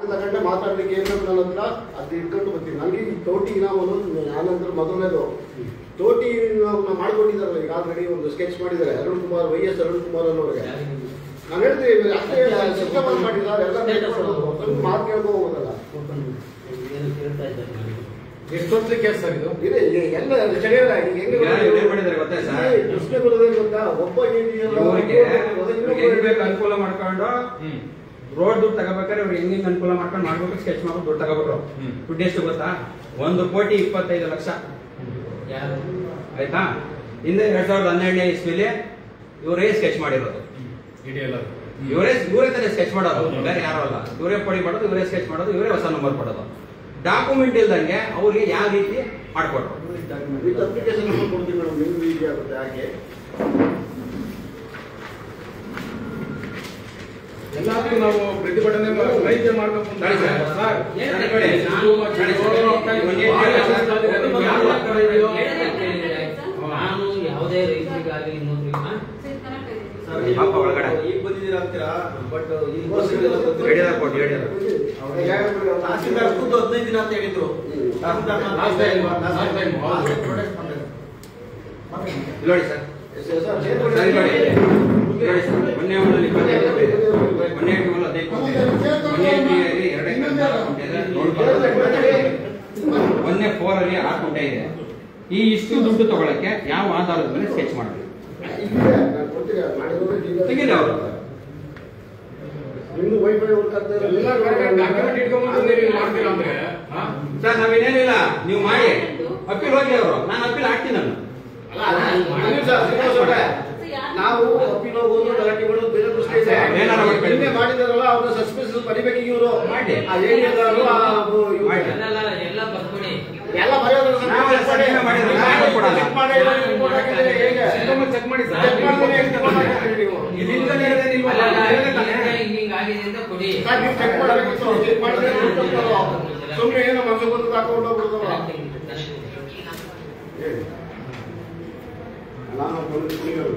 ಗಂಟೆ ಮಾತಾಡ್ಲಿಕ್ಕೆ ಏನ್ ಬೇಕು ನನ್ನ ಹತ್ರ ಅದು ಇಟ್ಕೊಂಡು ಬರ್ತೀನಿ ನನಗೆ ಈ ತೋಟಿ ಇನಾಮನು ನಾನಂತರ ಮೊದಲನೇದು ತೋಟಿ ಇನಾಮನ ಮಾಡ್ಕೊಂಡಿದ್ದಾರಲ್ಲ ಈಗ ಆಲ್ರೆಡಿ ಒಂದು ಸ್ಕೆಚ್ ಮಾಡಿದ್ದಾರೆ ಅರುಣ್ ಕುಮಾರ್ ವೈ ಎಸ್ ಅರುಣ್ ಕುಮಾರ್ ಅನ್ನೋರಿಗೆ ನಾನು ಹೇಳ್ತೀವಿ ಅಷ್ಟೇ ಸಿಸ್ಟಮ್ ಅಲ್ಲಿ ಮಾಡಿದ್ದಾರೆ ಎಲ್ಲ ನೆಟ್ಕೊಂಡು ಸ್ವಲ್ಪ ಮಾತು ಕೇಳ್ಕೊ ಹೋಗೋದಲ್ಲ ಎಷ್ಟೊತ್ತು ಕೇಸ್ ಸರ್ ಇದು ಇದೆ ಇದೆ, ಎಲ್ಲ ಚೆನ್ನಾಗಿಲ್ಲ ಈಗ ಹೆಂಗೆ ಈಗ ಏನ್ ಮಾಡಿದ್ದಾರೆ ಗೊತ್ತಾ ಸರ್? ಇಲ್ಲಿ ಪ್ರಶ್ನೆ ಬರೋದೇನು ಗೊತ್ತಾ ಒಬ್ಬ ಏನಿದೆಯಲ್ಲ, ಇವ್ರಿಗೆ ಇನ್ನೊಬ್ಬ ಇವ್ರಿಗೆ ಹೆಂಗ್ ಬೇಕು ಅನುಕೂಲ ಮಾಡ್ಕೊಂಡು ಹ್ಮ್ ರೋಡ್ ದುಡ್ಡು ತಗೋಬೇಕಾದ್ರೆ ಇವ್ರು ಹೆಂಗ್ ಅನುಕೂಲ ಮಾಡ್ಕೊಂಡು ಮಾಡ್ಬೇಕು ಸ್ಕೆಚ್ ಮಾಡ್ಕೊಂಡು ದುಡ್ಡು ತಗೋಬಿಟ್ರು ಹ್ಮ್. ದುಡ್ಡು ಎಷ್ಟು ಗೊತ್ತಾ ಒಂದು ಕೋಟಿ ಇಪ್ಪತ್ತೈದು ಲಕ್ಷ ಆಯ್ತಾ ಹಿಂದೆ ಎರಡ್ ಸಾವಿರದ ಹನ್ನೆರಡನೇ ಇಸ್ವಿಲಿ ಇವರೇ ಸ್ಕೆಚ್ ಮಾಡಿರೋದು ಇಡಿಯಲ್ಲ ಇವರೇ ಇವರೇ ತಾನೇ ಸ್ಕೆಚ್ ಮಾಡೋದು ಹೌದು. ಬೇರೆ ಯಾರು ಅಲ್ಲ ಇವರೇ ಪಡಿ ಮಾಡೋದು ಇವರೇ ಸ್ಕೆಚ್ ಮಾಡೋದು ಇವರೇ ಹೊಸ ನಂಬರ್ ಕೊಡೋದು ಡಾಕ್ಯುಮೆಂಟ್ ಇಲ್ದಂಗೆ ಅವ್ರಿಗೆ ಯಾವ ರೀತಿ ಮಾಡ್ಕೊಟ್ರು ವಿತ್ ಅಪ್ಲಿಕೇಶನ್ ನಂಬರ್ ಕೊಡ್ತೀನಿ ಮೇಡಮ್ ನಿಮ್ಗೆ ಈಸಿ ಆಗುತ್ತೆ ಹಾಗೆ ಎಲ್ಲಾದ್ರೂ ನಾವು ಪ್ರತಿಭಟನೆ ರೈತ ಮಾಡ್ಬೇಕು ಅಂತ ಸರಿ ಸರ್. ಸರ್, ಸರಿ ನೋಡಿ. ಇದು ಸರಿ ಸರಿ. ಒಂದು ಭಾಳ ಏನ್ ಕಷ್ಟ ಇದೆ. ನಿಮ್ಗೆ ಯಾರು ಆಗ್ತಾ ಇದೆಯೋ? ನಾನು ಯಾವುದೇ ರೈತರಿಗಾಗಲಿ ಇನ್ನೊಬ್ರಿಗೆ ಪಾಪ ಒಳಗಡೆ. ಈಗ ಬಂದಿದ್ದೀರಾ ಅಂತೀರಾ ಬಟ್ ಈಗ ರೇಡಿಯೋದಾಗ ಕೊಟ್ಟು ರೇಡಿಯೋದಾಗ ತಹಸೀಲ್ದಾರ್ ಖುದ್ದು ಹದಿನೈದು ದಿನ ಅಂತ ಹೇಳಿದ್ರು ತಹಸೀಲ್ದಾರ್ ಮಾತ್ರ Last time, last last time. time. last time protest ಮಾಡಿದ್ರು. ಇಲ್ಲಿ ನೋಡಿ ಸರ್ ಸರಿ ನೋಡಿ ಸರಿ ನೋಡಿ ಸರ್ ಮೊನ್ನೆ ಒಂದು ಇಪ್ಪತ್ತೈದು ಕೋಟಿ ಇದೆ ಮೊನ್ನೆ ಎಂಟು ಒಂದು ಹದಿನೈದು ಕೋಟಿ ಇದೆ ಮೊನ್ನೆ ಎಂಟಿಯಲ್ಲಿ ಎರಡು ಎಕರೆ ನಾಲ್ಕು ಗುಂಟೆ ಇದೆ ರೋಡ್ ಬರೋದು. ಮೊನ್ನೆ ಫೋರ್ ಅಲ್ಲಿ ಆರು ಗುಂಟೆ ಇದೆ ಈ ಇಷ್ಟು ದುಡ್ಡು ತಗೊಳಕ್ಕೆ ಯಾವ ಆಧಾರದ ಮೇಲೆ ಸ್ಕೆಚ್ ಮಾಡಬೇಕು ತೆಗೀರಿ ಅವರು ನಿಮ್ದು ವೈಫೈ ವರ್ಕ್ ಆಗ್ತಾ ಎಲ್ಲ ಡಾಕ್ಯುಮೆಂಟ್ ಇಟ್ಕೊಂಡ್ಬಂದು ನೀವು ಮಾಡ್ತೀರಾ ಅಂದ್ರೆ ಹಾ? ಸರ್ ನಾವೇನೇನಿಲ್ಲ ನೀವು ಮಾಡಿ ಅಪ್ಪೀಲ್ ಹೋಗಿ ಅವರು ನಾನು ಅಪ್ಪೀಲ್ ಹಾಕ್ತೀನಿ ನಾನು ನಾವು ಅಪ್ಪೀಲ್ ಹೋಗೋದು ಗಲಾಟೆ ಮಾಡೋದು ಬೇರೆ ಪ್ರಶ್ನೆ ಇದೆ ಏನಾರ ಮಾಡ್ಕೊಳ್ಳಿ. ನಿನ್ನೆ ಮಾಡಿದಾರಲ್ಲ ಅವ್ರನ್ನ ಸಸ್ಪೆನ್ಸ್ ಬರಿಬೇಕು ಇವರು ಮಾಡಿ. ಆ ಏರಿಯಾದವರು ಆ ಇವ್ರು. ಮಾಡಿ. ಎಲ್ಲ ಎಲ್ಲ ಬರ್ಕೊಡಿ ಎಲ್ಲ ಬರೆಯೋದ್ರ ನಾವೆಲ್ಲ ಸರ್ವೆ ಮಾಡಿದ್ರೆ ನಾವು ಕೊಡಲ್ಲ. ಚೆಕ್ ಮಾಡಿ ರಿಪೋರ್ಟ್ ಹಾಕಿದ್ರೆ ಹೇಗೆ ಸಿಸ್ಟಮ್ ಚೆಕ್ ಮಾಡಿ ಸರ್. ಚೆಕ್ ಮಾಡಿದ್ರೆ ಹೇಗೆ ರಿಪೋರ್ಟ್ ಹಾಕಿದ್ರೆ ನೀವು ಇಲ್ಲಿಂದಲೇ ಇದೆ ನೀವು ಅಲ್ಲ, ಅಲ್ಲ, ಹೇಳಿದ್ರೆ ತಾನೇ? ಹಿಂಗ್ ಹಿಂಗ್ ಆಗಿದೆ ಅಂತ ಕೊಡಿ ಸರ್, ನೀವು ಚೆಕ್ ಮಾಡಬೇಕಿತ್ತು ಚೆಕ್ ಮಾಡಿದ್ರೆ ಸುಮ್ಮನೆ ಏನೋ ಮನಸ್ಸು ಬಂದು ಹಾಕೊಂಡು ಹೋಗ್ಬಿಡ್ತಾವ ಹೇಳಿ ನಾನು ಒಂದು ಕುಣಿಗರು.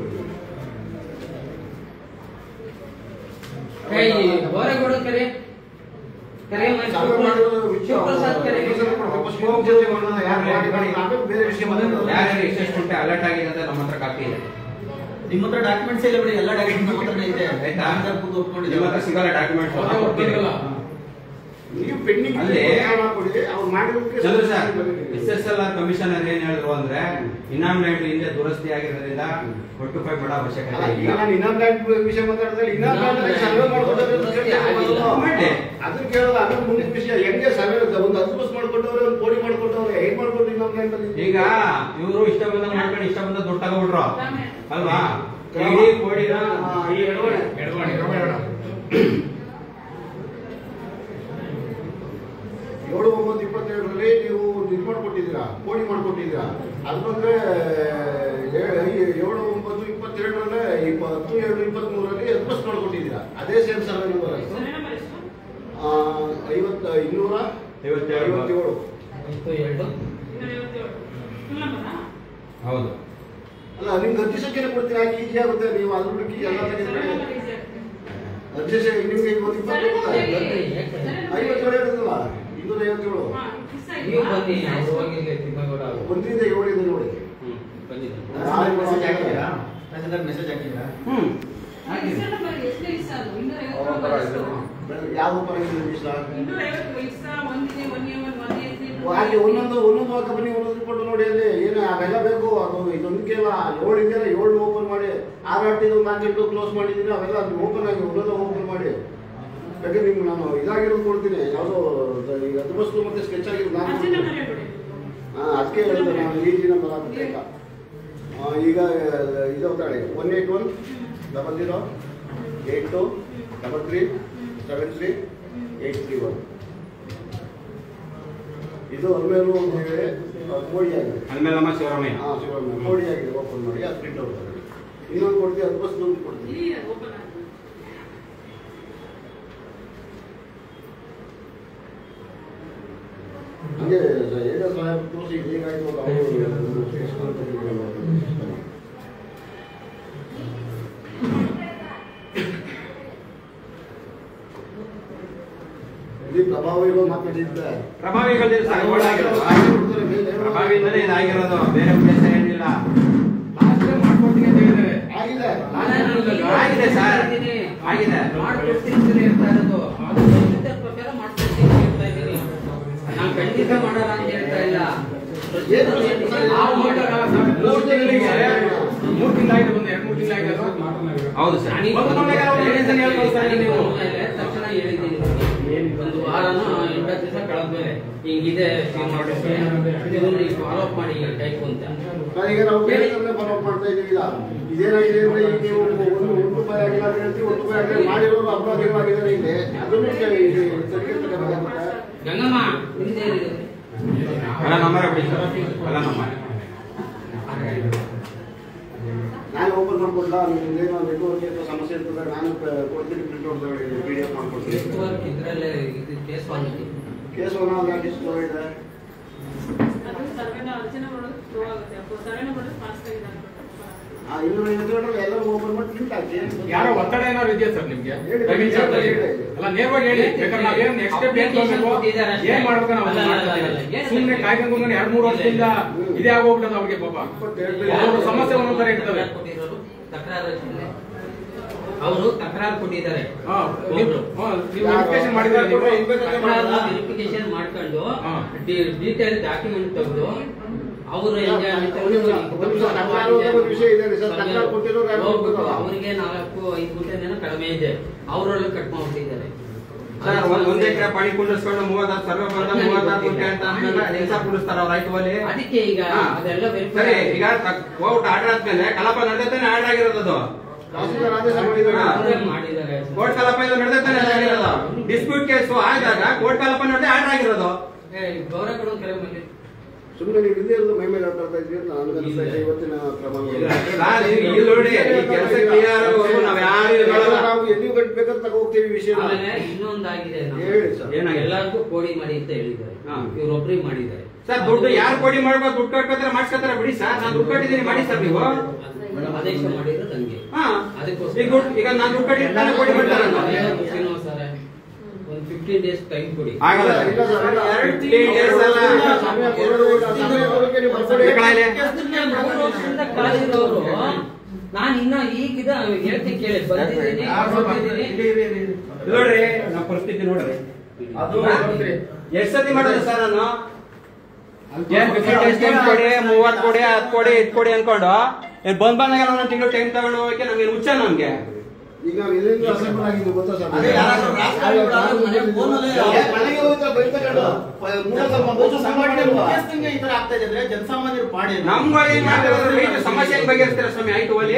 ಕೈ ಬೋರೆಗೌಡ ಕರೆ ಕರೆ ಸರ್ವೆ ಮಾಡಿರೋದು ವಿಷಯ ಶಿವಪ್ರಸಾದ್ ಕರೆ ವಾಪಸ್ ಹೋಗಿ ಜೊತೆ ಮಾಡೋಣ, ಯಾರು ಮಾಡಿದ್ದಾರೆ, ಆಮೇಲೆ ಬೇರೆ ವಿಷಯ ಮಾತಾಡೋದು. ಯಾರ್ಯಾರು ಎಷ್ಟೆಷ್ಟು ಗುಂಟೆ ಅಲರ್ಟ್ ಆಗಿದೆ ಅಂತ ನಮ್ಮ ಹತ್ರ ಕಾಪಿ ಇದೆ ನಿಮ್ಮ ಹತ್ರ ಡಾಕ್ಯುಮೆಂಟ್ಸ್ ಇಲ್ಲ ಬಿಡಿ ಎಲ್ಲ ಡಾಕ್ಯುಮೆಂಟ್ ನಮ್ಮ ಹತ್ರನೇ ಇದೆ ಆಯ್ತಾ? ತಹಸೀಲ್ದಾರ್ ಖುದ್ದು ನಿಮ್ಮ ಹತ್ರ ಒಪ್ಕೊಂಡಿದ್ದಾರೆ ಸಿಗಲ್ಲ ಡಾಕ್ಯುಮೆಂಟ್ಸ್ ಅವ್ರೇ ಒಪ್ಪಿದ್ರಲ್ಲ. ನೀವು ಪೆಂಡಿಂಗ್ ಅಲ್ಲಿ- ಕೊಡಿ ಅವ್ರು ಮಾಡಿರೋದಕ್ಕೆ ಚಂದ್ರ ಸರ್ ಬರೀರಿ. S S L R commissioner ಏನ್ ಹೇಳಿದ್ರು ಅಂದ್ರೆ ಇನಾಮ್ ಲ್ಯಾಂಡ್ ಹಿಂದೆ ದುರಸ್ತಿ ಆಗಿರೋದ್ರಿಂದ ಒಟ್ಟು ರೂಪಾಯಿ ಕೊಡೋ ಅವಶ್ಯಕತೆ ಅಲ್ಲ, ಈಗ ಇಲ್ಲ ನಾನು ಇನ್ನೊಂದು ಬ್ಯಾಂಕ್ ವಿಷಯ ಮಾತಾಡಿದ್ರೆ ಇನ್ನೊಂದು ಬ್ಯಾಂಕ್ ಸರ್ವೆ ಮಾಡ್ಕೊಂಡ್ರೆ ಅಂತ ಕೇಳ್ತಾ ಮಾಡಿ. ಅದನ್ನ ಕೇಳೋದು ಆಮೇಲೆ ಮುಂದಿನ ವಿಷಯ ಹೆಂಗೆ ಸರ್ವೆ ಒಂದು ಹತ್ತು ಬಸ್ ಮಾಡ್ಕೊಟ್ಟವ್ರೆ ಒಂದು ಕೋಡಿ ಮಾಡ್ಕೊಟ್ಟವ್ರೆ ಹೇಗ್ ಮಾಡ್ಕೊಂಡು ಇನ್ನೊಂದು ಬ್ಯಾಂಕ್ ಅಲ್ಲಿ ಈಗ ಇವರು ಇಷ್ಟ ಬಂದ ಮಾಡ್ಕೊಂಡು ಇಷ್ಟ ಬಂದ ದುಡ್ಡು ತಗೋಬಿಟ್ರು ಅಲ್ವಾ ಇಡೀ ಕೋಡಿನ ಆ, ಈ ಎಡವಣೆ ಎಡವಾಣಿ, ಎಡವಾಣಿ. ಏಳು ಒಂಬತ್ತು ಇಪ್ಪತ್ತೇಳರಲ್ಲಿ ನೀವು ಇದು ಮಾಡ್ಕೊಟ್ಟಿದ್ದೀರಾ ಕೋಡಿ ಮಾಡ್ಕೊಟ್ಟಿದ್ದೀರಾ ಅದು ಬಂದ್ರೆ ಏ- ಐ- ಏಳು ಒಂಬತ್ತು ಇಪ್ಪತ್ತೆರಡರಲ್ಲೇ ಇಪ್ಪತ್ತು ಏಳು ಇಪ್ಪತ್ಮೂರರಲ್ಲಿ ಎದ್ಬಸ್ ಮಾಡ್ಕೊಟ್ಟಿದ್ದೀರಾ ಅದೇ ಸೇಮ್ ಸರ್ವೆ ನಂಬರ್ ಐವತ್ತ ಇನ್ನೂರ ಐವತ್ತೇಳು. ಐವತ್ತೇಳು ಆಯ್ತು ಎರಡು ಹೌದು ಅಲ್ಲ ನಿಮ್ಗೆ ಅರ್ಜಿ ಸಂಖ್ಯೆ ಕೊಡ್ತೀನಿ ಹಾಗೆ ಈಜಿ ಆಗುತ್ತೆ ನೀವು ಅದ್ರ ಹುಡುಕಿ ಎಲ್ಲ ತೆಗೆದುಕೊಳ್ಳಿ ಅರ್ಜಿ ಸಂಖ್ಯೆ ನಿಮ್ಗೆ ಈಗ ಒಂದು ಇಪ್ಪತ್ತು ಐವತ್ತೇಳು ಇರುತ್ತಲ್ಲ ಇನ್ನೂರ ಐವತ್ತೇಳು ನೀವು ಬನ್ನಿ ಅವ್ರು ಹೋಗಿರ್ಲಿ ತಿಮ್ಮಗೌಡ ಅವರು ಒಂದರಿಂದ ಏಳಿದೆ ನೋಡಿ ಹ್ಮ್ ಬಂದಿದ್ದಾರೆ ಆ, ಮೆಸೇಜ್ ಹಾಕಿದ್ದೀರಾ ತಹಸೀಲ್ದಾರ್ ಮೆಸೇಜ್ ಹಾಕಿದ್ದೀರಾ ಹ್ಮ್ ಹಾಗೆ. ಯಾವ ಪರವಾಗಿಲ್ಲ ವಿಷಯ ಅಲ್ಲಿ ಒಂದೊಂದು ಒಂದೊಂದು ಕಂಪನಿ ಒಂದೊಂದು ರಿಪೋರ್ಟ್ ನೋಡಿ ಅಲ್ಲಿ ಏನು ಅವೆಲ್ಲ ಬೇಕು ಅದು ಇದೊಂದಕ್ಕೆಲ್ಲ ಏಳು ಇದೆಯಲ್ಲ ಏಳು ಓಪನ್ ಮಾಡಿ ಆರು ಆಟಿದು ನಾಲ್ಕು ಕ್ಲೋಸ್ ಮಾಡಿದ್ದೀನಿ ಅವೆಲ್ಲ ಓಪನ್ ಆಗಿ ಒಂದೊಂದು ಓಪನ್ ಮಾಡಿ ಯಾಕೆ ನಿಮ್ಗೆ ನಾನು ಇದಾಗಿರೋದು ಕೊಡ್ತೀನಿ ಯಾವುದೋ ಈಗ ಅದ್ಬಸ್ತು ಮತ್ತೆ ಸ್ಕೆಚ್ ಆಗಿರೋದು ನಾನು ಕೊಡ್ತೀನಿ. ಹಾ, ಅದಕ್ಕೆ ಹೇಳಿದ್ದು ನಾನು ಈ ನಂಬರ್ ಆಗುತ್ತೆ ಅಂತ ಆ, ಈಗ ಇದು ತಾಳೆ one eight one double zero eight two double three seven three eight three one ಇದು ಅಲ್ಮೇಲೂ ಒಂದು ವೇಳೆ ಕೋಡಿ ಆಗಿದೆ ಅಲ್ಮೇಲೆ ನಮ್ಮ ಶಿವರಾಮಯ್ಯ ಹಾಂ ಶಿವರಾಮ ಕೋಡಿ ಆಗಿದೆ ಓಪನ್ ಮಾಡಿ ಅದು ಪ್ರಿಂಟ್ ಔಟ್ ಮಾಡಿ ಇನ್ನೊಂದು ಕೊಡ್ತೀವಿ ಅದು ಬಸ್ ದುಡ್ಡು ಕೊಡ್ತೀವಿ ಹಂಗೆ ಏರಿಯಾ ಸಾಹೇಬ್ ತೋರಿಸಿ ಹೇಗಾಯ್ತು ಅಂತ ಅವರು ಎಸ್ಕೊಂಡು ಇಲ್ಲಿ ಪ್ರಭಾವಿಗಳು ಮಾತಾಡಿದ್ದೆ ಪ್ರಭಾವಿಗಳು ಸರ್ ಓಡಾಗಿರೋದು ಪ್ರಭಾವಿಯಿಂದಲೇ ಇದಾಗಿರೋದು ಬೇರೆ ಉದ್ದೇಶ ಏನಿಲ್ಲ ಲಾಸ್ಟ್ ಟೈಮ್ ಮಾಡ್ಕೊಡ್ತೀನಿ ಅಂತ ಹೇಳಿದ್ದಾರೆ ಆಗಿದೆ ಆಗಿದೆ ಸರ್. ಆಗಿದೆ. ಮಾಡ್ಕೊಡ್ತೀನಿ ಅಂತ ಹೇಳ್ತಾ ಇರೋದು ಅದು ಖಂಡಿತ ಪ್ರಕಾರ ಮಾಡ್ಕೊಡ್ತೀನಿ ಅಂತ ಹೇಳ್ತಾ ಇದ್ದೀನಿ ನಾನು ಖಂಡಿತ ಮಾಡಲ್ಲ ಅಂತ ಹೇಳ್ತಾ ಇಲ್ಲ ಆ ಮೂಲಕ ಮೂರು ತಿಂಗಳಿಗೆ ಮೂರು ತಿಂಗಳಾಯ್ತು ಬಂದು ಎರಡು ಮೂರು ತಿಂಗಳಾಯ್ತು ಹೌದು ಸರ್ ನಾನೀಗ ಒಂದು ಮೊನ್ನೆಗೆ ಅವ್ರು ಹೇಳಿದ್ದನ್ನ ಹೇಳ್ತಾ ಇದ್ದೀರಿ ನೀವು. ಆಮೇಲೆ ತಕ್ಷಣ ಹೇಳಿದ್ದೀನಿ ಒಂದು ವಾರನ ಎಂಟತ್ತು ದಿವಸ ಕಳೆದ ಮೇಲೆ ಹಿಂಗಿದೆ ಇದನ್ನ ಫಾಲೋ ಅಪ್ ಮಾಡಿ ಟೈಪ್ ಅಂತ ಈಗ ನಾವು ಬೇರೆ ಫಾಲೋ ಮಾಡ್ತಾ ಇದೀವಿ ಈಗ ಇದೇನಾಗಿದೆ ಅಂದ್ರೆ ಈಗ ನೀವು ಒಂದು ಒಂದು ರೂಪಾಯಿ ಆಗಿಲ್ಲ ಅಂತ ಹೇಳ್ತೀವಿ ಒಂದು ರೂಪಾಯಿ ಆಗಿಲ್ಲ ಮಾಡಿರೋರು ಅಪರಾಧಿಗಳಾಗಿದ್ದಾರೆ ಇಲ್ಲಿ ಅದನ್ನು ತೆರಿಗೆ ತಗೋಬೇಕಾಗುತ್ತೆ ಗಂಗಮ್ಮ ಹಿಂದೆ ಎಲ್ಲ ನಂಬರ್ ಬಿಡಿ ಸರ್ ಎಲ್ಲ ನಂಬರ್ ನಾನು ಓಪನ್ ಮಾಡ್ಕೊಡ್ಲಾ ನಿಮ್ದೇನೋ ನೆಟ್ವರ್ಕ್ ಏನೋ ಸಮಸ್ಯೆ ಇರ್ತದೆ ನಾನು ಪ- ಕೊಡ್ತೀನಿ ಪ್ರಿಂಟ್ ಔಟ್ ತಗೊಳ್ಳಿ ಪಿ ಡಿ ಎಫ್ ಮಾಡ್ಕೊಡ್ತೀನಿ ನೆಟ್ವರ್ಕ್ ಇದ್ರಲ್ಲೇ ಇದು ಕೇಸ್ ಬಂದಿದೆ ಕೇಸ್ ಒನ್ ಆದ್ರೆ ಎಷ್ಟು ಇದೆ ಅದು ಸರ್ವೆನ ಅರ್ಜನೆ ಮಾಡೋದು ಸ್ಲೋ ಆಗುತ್ತೆ ಅಪ್ಪ ಸರ್ವೆನ ಮಾಡೋದು ಫಾಸ್ಟ್ ಆಗಿದೆ ಅನ್ಸುತ್ತೆ. ಆ ಇನ್ನೂರ ಐವತ್ತೇಳರಲ್ಲಿ ಎಲ್ಲರೂ ಓಪನ್ ಮಾಡಿ ಪ್ರಿಂಟ್ ಹಾಕಿ ಯಾರೋ ಒತ್ತಡ ಏನಾದ್ರು ಇದೆಯಾ ಸರ್ ನಿಮ್ಗೆ ಹೇಳಿ. ಟೈಮಿಂಗ್ ಚಾರ್ಜಲ್ಲಿ? ಹೇಳಿ. ಅಲ್ಲ ನೇರವಾಗಿ ಹೇಳಿ ಬೇಕಾದ್ರೆ ನಾವೇನ್ ನೆಕ್ಸ್ಟ್ ಸ್ಟೆಪ್ ಏನ್ ತಗೋಬೇಕು ಏನ್ ಮಾಡ್ಬೇಕು ನಾವು ಅದನ್ನ ಮಾಡ್ತೀವಿ. ಸುಮ್ನೆ ಕಾಯ್ಕೊಂಡು ಕೂತ್ಕೊಂಡು ಎರಡ್ ಮೂರು ವರ್ಷದಿಂದ ಇದೇ ಆಗೋಗ್ಬಿಟ್ಟದ ಅವ್ರಿಗೆ ಪಾಪ ಅವ್ರ ಸಮಸ್ಯೆ ಒಂದೊಂದ್ ತರ ಇರ್ತವೆ ಕೊಟ್ಟಿರೋರು ತಕರಾರು ರಚನೆ. ಅವರು ತಕರಾರು ಕೊಟ್ಟಿದ್ದಾರೆ ಹಾ, ನೀವು ಹಾ, ನೀವು ವೆರಿಫಿಕೇಶನ್ ಮಾಡಿದ್ರೆ ನೀವು ವೆರಿಫಿಕೇಶನ್ ಮಾಡ್ಕೊಂಡು ಹಾ. ಡೀಟೇಲ್ ಡಾಕ್ಯುಮೆಂಟ್ ತೆಗೆದು ಅವರು ಒಂದು ವಿಷಯ ಇದೆ ಸರ್ ತಕರಾರು ಕೊಟ್ಟಿರೋರು ಯಾರು ಗೊತ್ತಿಲ್ಲ. ಅವರಿಗೆ ನಾಲ್ಕು ಐದು ಗುಂಟೆನೇನೋ ಕಡಿಮೆ ಇದೆ ಅವರೆಲ್ಲ ಕಟ್ ಮಾಡ್ಬಿಟ್ಟಿದ್ದಾರೆ ಸರ್ ಒಂದ್ ಒಂದ್ ಎಕರೆ ಪಾಣಿ ಕುಂಡಿಸ್ಕೊಂಡು ಮೂವತ್ತಾರು ಸರ್ವೆ ಬಂದ ಮೂವತ್ತಾರು ಗುಂಟೆ ಅಂತ ಅಂದ್ಮೇಲೆ ಹೆಂಗ್ ಸರ್ ಕುಂಡಿಸ್ತಾರ ಅವ್ರ ರೈಟ್ ಅಲ್ಲಿ ಅದಕ್ಕೆ ಈಗ ಹಾ. ಅದೆಲ್ಲ ವೆರಿಫೈ ಸರಿ ಈಗ ಕೋರ್ಟ್ ಆರ್ಡರ್ ಆದ್ಮೇಲೆ ಕಲಾಪ ನಡೆದೈತಾನೆ ಆರ್ಡರ್ ಆಗಿರೋದು ಅದು ತಹಸೀಲ್ದಾರ್ ಆದೇಶ ಮಾಡಿದ್ದಾರೆ ಅವರೇ ಮಾಡಿದ್ದಾರೆ ಕೋರ್ಟ್ ಕಲಾಪ ಎಲ್ಲ ನಡೆದೈತಾನೆ ಆಗಿರೋದು ಡಿಸ್ಪ್ಯೂಟ್ ಕೇಸು ಆದಾಗ ಕೋರ್ಟ್ ಕಲಾಪ ನಡೆದೇ ಆರ್ಡರ್ ಆಗಿರೋದು ಏ, ಗೌರವ ಕೊಡೋ ಕರೆ ಬಂದಿದೆ ಸುಮ್ಮನೆ ನೀವು ಇಲ್ಲೇ ಇರೋದು ಮೈ ಮೇಲೆ ಆಡ್ತಾ ಇದ್ವಿ ಅಂತ ನನಗೆ ಅನಿಸ್ತಾ ಇದೆ ಇವತ್ತಿನ ಕ್ರಮ ಸರ್, ಈಗ ಇಲ್ಲಿ ನೋಡಿ ಈ ಕೆಲಸ ಕ್ಲಿಯರ್ ನಾವ್ ಯಾರು ಹೇಳಲ್ಲ. ನಾವು ಎಲ್ಲಿ ಕಟ್ಬೇಕಂತ ತಗೋ ಹೋಗ್ತೀವಿ ವಿಷಯ ಆಮೇಲೆ ಇನ್ನೊಂದಾಗಿದೆ ನಮ್ಗೆ. ಹೇಳಿ ಸರ್. ಏನಾಗಿದೆ? ಎಲ್ಲರಿಗೂ ಕೋಡಿ ಮಾಡಿ ಅಂತ ಹೇಳಿದ್ದಾರೆ ಹಾ. ಇವ್ರೊಬ್ರಿಗೆ ಮಾಡಿದ್ದಾರೆ ಸರ್ ದುಡ್ಡು ಯಾರು ಕೊಡಿ ಮಾಡ್ಬೇಕು ದುಡ್ಡು ಕಟ್ಕೋತಾರೆ ಮಾಡ್ಸ್ಕೊತಾರೆ ಬಿಡಿ ಸರ್ ನಾನು ದುಡ್ಡು ಕಟ್ಟಿದ್ದೀನಿ ಮಾಡಿ ಸರ್ ನೀವು ಆದೇಶ ಮಾಡಿರೋದು ಹಂಗೆ ಹಾ ಅದಕ್ಕೋಸ್ಕರ ಈಗ ದುಡ್ಡು ಈಗ ನಾನು ದುಡ್ಡು ಕಟ್ಟಿ ತಾನೇ ಕೊಡಿ ಮಾಡ್ತಾರಲ್ಲ ಶ್ರೀನಿವಾಸ್ ಅವರೇ, ಒಂದು ಫಿಫ್ಟೀನ್ ಡೇಸ್ ಟೈಮ್ ಕೊಡಿ ಆಗಲ್ಲ ಸರ್. ಇಲ್ಲ ಸರ್, ಇಲ್ಲ. ಎರಡು days ಅಲ್ಲ. ಸಮಯ ಕೊಡೋದು ಇಲ್ಲ. ಸಮಯ ಕೊಡೋಕೆ ನೀವು ಬರ್ಕೊಡಿ. ಬೇಕಾಗಿಲ್ಲ. ಮೂರು ವರ್ಷದಿಂದ ಕಾದಿರೋರು ನಾನು ಇನ್ನ ಈಗಿದ ಹೇಳ್ತೀನಿ ಕೇಳಿ ಬಂದಿದ್ದೀನಿ ಬಂದಿದ್ದೀನಿ. ಇಲ್ಲಿ ನೋಡ್ರಿ ನಮ್ಮ ಪರಿಸ್ಥಿತಿ ನೋಡ್ರಿ ಅದು ಎಷ್ಟ್ ಸತಿ ಮಾಡೋದು ಸರ್ ನಾನು ಏನ್ ಬೇಕಾದ್ರೆ ಟೈಮ್ ಕೊಡಿ ಮೂವತ್ ಕೊಡಿ ಹತ್ ಕೊಡಿ ಇದ್ ಕೊಡಿ ಅನ್ಕೊಂಡು ಏನ್ ಬಂದ್ ಬಂದಾಗ ಒಂದೊಂದ್ ತಿಂಗಳು ಟೈಮ್ ತಗೊಂಡು ಹೋಗಕ್ಕೆ ನಮ್ಗೆ ಹುಚ್ಚ ನಮ್ಗೆ ಈಗ ನಾವು ಎಲ್ಲಿಂದ ಅಸೆಂಬಲ್ ಆಗಿದ್ವಿ ಗೊತ್ತಾ ಸರ್ ಅದೇ ಯಾರಾದ್ರೂ ರಾಜಕಾರಣಿಗಳು ಮನೆ ಫೋನಲ್ಲಿ ಏ, ಮನೆಗೆ ಹೋಗ್ತಾ ಬೈತಕೊಂಡು ಮೂವತ್ತು ಮೂವತ್ತು ಸಂಘಟನೆ ಅಲ್ವಾ? ಮುಖ್ಯಸ್ಥಂಗೆ ಈ ತರ ಆಗ್ತಾ ಇದೆ ಅಂದ್ರೆ ಜನಸಾಮಾನ್ಯರು ಪಾಡಿ ನಮ್ಗಳು ಏನ್ ಮಾಡ್ತಾರೆ ರೈತ ಸಮಸ್ಯೆ ಹೆಂಗ್ ಬಗೆಹರಿಸ್ತೀರ ಸ್ವಾಮಿ ಆಯ್ತು ಅಲ್ಲಿ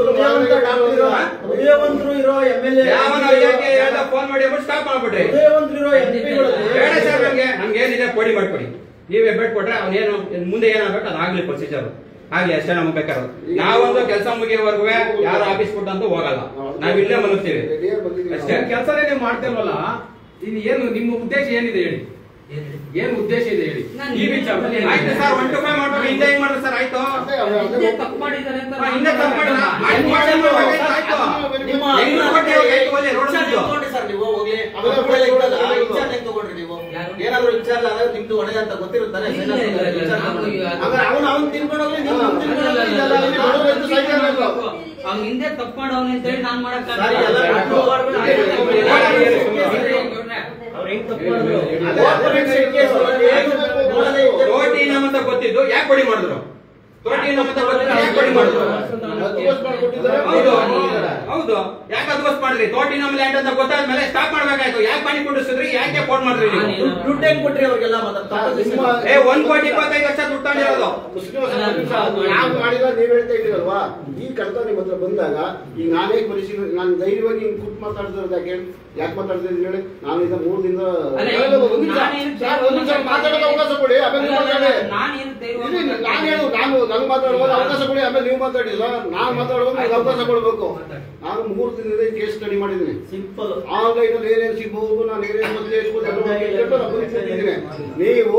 ಹೃದಯವಂತರು ಇರೋ ಎಂ ಎಲ್ ಎ ಯಾವನ ಯಾಕೆ ಹೇಳ್ದ ಫೋನ್ ಮಾಡಿ ಸ್ಟಾಪ್ ಮಾಡ್ಬಿಡ್ರಿ ಹೃದಯವಂತರು ಇರೋ ಎಂ ಬೇಡ ಸರ್ ನಮ್ಗೆ ನಮ್ಗೆ ಏನಿದೆ ಕೊಡಿ ಮಾಡ್ಕೊಡಿ ನೀವೇ ಬೆಟ್ ಕೊಟ್ರೆ ಅವ್ನೇನು ಮುಂದೆ ಏನಾಗ್ಬೇಕು ಅದಾಗ್ಲಿ ಪ್ರೊಸೀಜರ್ ಆಗ್ಲಿ ಅಷ್ಟೇ ನಮ್ಗೆ ಬೇಕಾದ್ರೆ ನಾವೊಂದು ಕೆಲಸ ಮುಗಿಯೋವರೆಗೂ ಯಾರು ಆಫೀಸ್ ಕೊಟ್ಟಂತೂ ಹೋಗಲ್ಲ ನಾವ್ ಇಲ್ಲೇ ಮಲಗ್ತೀವಿ ರೆಡಿಯಾಗಿ ಬಂದಿದ್ದೀವಿ ಅಷ್ಟೇ. ನಾವು. ಕೆಲಸನೇ ನೀವು ಮಾಡ್ತಿಲ್ವಲ್ಲ ಇನ್ನು ಏನು ನಿಮ್ಮ ಉದ್ದೇಶ ಏನಿದೆ ಹೇಳಿ ಏನ್ರಿ? ಏನ್ ಉದ್ದೇಶ ಇದೆ ಹೇಳಿ ನಾನು ಈ ವಿಚಾರದಲ್ಲಿ ಏನ್ ಆಯ್ತು ಸರ್ ಒನ್ ಟು ಫೈವ್ ಮಾಡ್ಬೇಕು ಹಿಂದೆ ಹೆಂಗ್ ಮಾಡಿದ್ರು ಸರ್ ಆಯ್ತು ಅದೇ ಅವ್ರು ಅದೇ ಹಿಂದೆ ತಪ್ಪು ಮಾಡಿದ್ದಾರೆ ಅಂತ ಹಾ, ಹಿಂದೆ ತಪ್ಪು ಮಾಡಿಲ್ಲ. ಆಯ್ತು, ಮಾಡಿ, ಮಾಡಿ, ಆಯ್ತು. ನಿಮ್ಮ ಹೆಂಗ್ ಕೊಟ್ಟಿ ಹೋಗಿ ಆಯ್ತು ಒಲೆ, ರೋಡ್ ವಿಚಾರ ಬಿದ್ದು. ತಗೊಂಡ್ರಿ ಸರ್ ನೀವು ಹೋಗ್ಲಿ ಅವೆಲ್ಲ ಅವೆಲ್ಲ ಇದ್ದಲ್ಲ, ತಗೊಂಡ್ರಿ. ವಿಚಾರ ಹೆಂಗ್ ತಗೊಂಡ್ರಿ ನೀವು ಯಾರು? ಏನಾದ್ರು ವಿಚಾರ ಆದ್ರೆ ನಿಮ್ದು ಒಳ್ಳೆ ಅಂತ ಗೊತ್ತಿರುತ್ತಾರೆ ಇಲ್ಲ, ಇಲ್ಲ, ಇಲ್ಲ, ವಿಚಾರ ನಾವು ತಗೊಂಡ್ರಿ. ಈಗ- ಹಂಗಾರೆ ಅವ್ನು ಅವ್ನು ತಿನ್ಕೊಂಡು ಹೋಗ್ಲಿ ನೀವು ಹಾ, ತಿನ್ಕೊಂಡು ಅಲ್ಲ, ಹೋಗ್ಲಿ, ಅಲ್ಲ, ಇದೆಲ್ಲ ಅಲ್ಲ, ಇಲ್ಲಿ ಅಲ್ಲ, ಬಡವ್ರು ಇದ್ದು ಸೈಕಲ್ ಅಲ್ಲ, ಹಾಕು. ಅವ್ನ್ ಹಿಂದೆ ತಪ್ಪು ಮಾಡವನೆ ಅಂತ ಹೇಳಿ ನಾನ್ ಮಾಡಕ್ ಸರಿ, ಎಲ್ಲ ಬಿಟ್ಟು ಹೋಗ್ಬಾರ್ದು. ಅವ್ರು ಹೆಂಗ್ ತಪ್ಪು ಮಾಡಿದ್ರು? ಅದೇ Corporation case ಒಳಗೆ ಏನು ನೋಡದೇ ಇದ್ದರೆ- ತೋಟಿ ನಮ್ಮಂತ ಗೊತ್ತಿದ್ದು ಯಾಕೆ ಕೊಡಿ ಮಾಡಿದ್ರು ತೋಟಿ ನಮ್ಮಂತ ಗೊತ್ತಿದ್ದು ಯಾಕೆ ಕೊಡಿ ಮಾಡಿದ್ರು ಹತ್ತು ವರ್ಷ ಮಾಡ್ಕೊಟ್ಟಿದ್ದಾರೆ, ಹೌದು ಮಾಡಿದ್ದಾರೆ. ಹೌದು ಯಾಕೆ ಅದ್ವಸ್ ಮಾಡಿದ್ರಿ ತೋಟಿ ನಮ್ಮ ಲ್ಯಾಂಡ್ ಅಂತ ಗೊತ್ತಾದ್ಮೇಲೆ ಸ್ಟಾಪ್ ಮಾಡ್ಬೇಕಾಯ್ತು ಯಾಕೆ ಪಾಣಿ ಕುಂಡಿಸಿದ್ರಿ ಯಾಕೆ ಫೋನ್ ಮಾಡಿದ್ರಿ ನೀವು ದುಡ್ಡು- ದುಡ್ಡು ಹೆಂಗ್ ಕೊಟ್ರಿ ಅವ್ರಿಗೆಲ್ಲ ಮತ್ತೆ ತಪ್ಪು ನಿಮ್ಮ- ಏ ಒಂದ್ ಕೋಟಿ ಇಪ್ಪತ್ತೈದು ಲಕ್ಷ ದುಡ್ಡು ತಗೊಂಡಿರೋದು ಮುಸ್ಲಿಂ ಸಮುದಾಯ ನಾವು ಮಾಡಿದ ನೀವ್ ಹೇಳ್ತಾ ಇದ್ದೀರಲ್ವಾ ಈ ಕಡತ ನಿಮ್ಮ ಹತ್ರ ಬಂದಾಗ ಈಗ ನಾನೇ ಪರಿಶೀಲನೆ ನಾನು ಧೈರ್ಯವಾಗಿ ಹಿಂಗ್ ಕೂತ್ ಮಾತಾಡ್ತಿರೋದು ಯಾಕೆ ಯಾಕೆ ಮಾತಾಡ್ತಿದ್ದೀನಿ ಹೇಳಿ ನಾನು ಈಗ ಮೂರು ದಿನ ಅಲ್ಲ, ಹೇಳೋದು ಒಂದು ನಿಮಿಷ. ನಾನೇನು ಸರ್, ಒಂದು ನಿಮಿಷ ಮಾತಾಡೋಕೆ ಅವಕಾಶ ಕೊಡಿ ಆಮೇಲೆ ನೀವು ಮಾತಾಡಿ ನಾನೇನು ಇಲ್ಲಿ ನಾನು ಹೇಳು ನಾನು ನಂಗೆ ಮಾತಾಡುವಾಗ ಅವಕಾಶ ಕೊಡಿ ಆಮೇಲೆ ನೀವು ಮಾತಾಡಿ ಸರ್ ನಾನು ಮಾತಾಡುವಾಗ ನನಗೆ ಅವಕಾಶ ಕೊಡಬೇಕು ನಾನು ಮೂರು ದಿನದಿಂದ ಕೇಸ್ ಸ್ಟಡಿ ಮಾಡಿದ್ದೀನಿ ಸಿಂಪಲ್ ಆನ್ಲೈನ್ ಅಲ್ಲಿ ಏನೇನು ಸಿಗ್ಬಹುದು ನಾನು ಏನೇನು ಮೊದಲೇ ಇರ್ಬೋದು ಎಲ್ಲ ಕೇಳ್ಕೊಂಡು ನಾನು ಬರೀತಿದ್ದೀನಿ. ನೀವು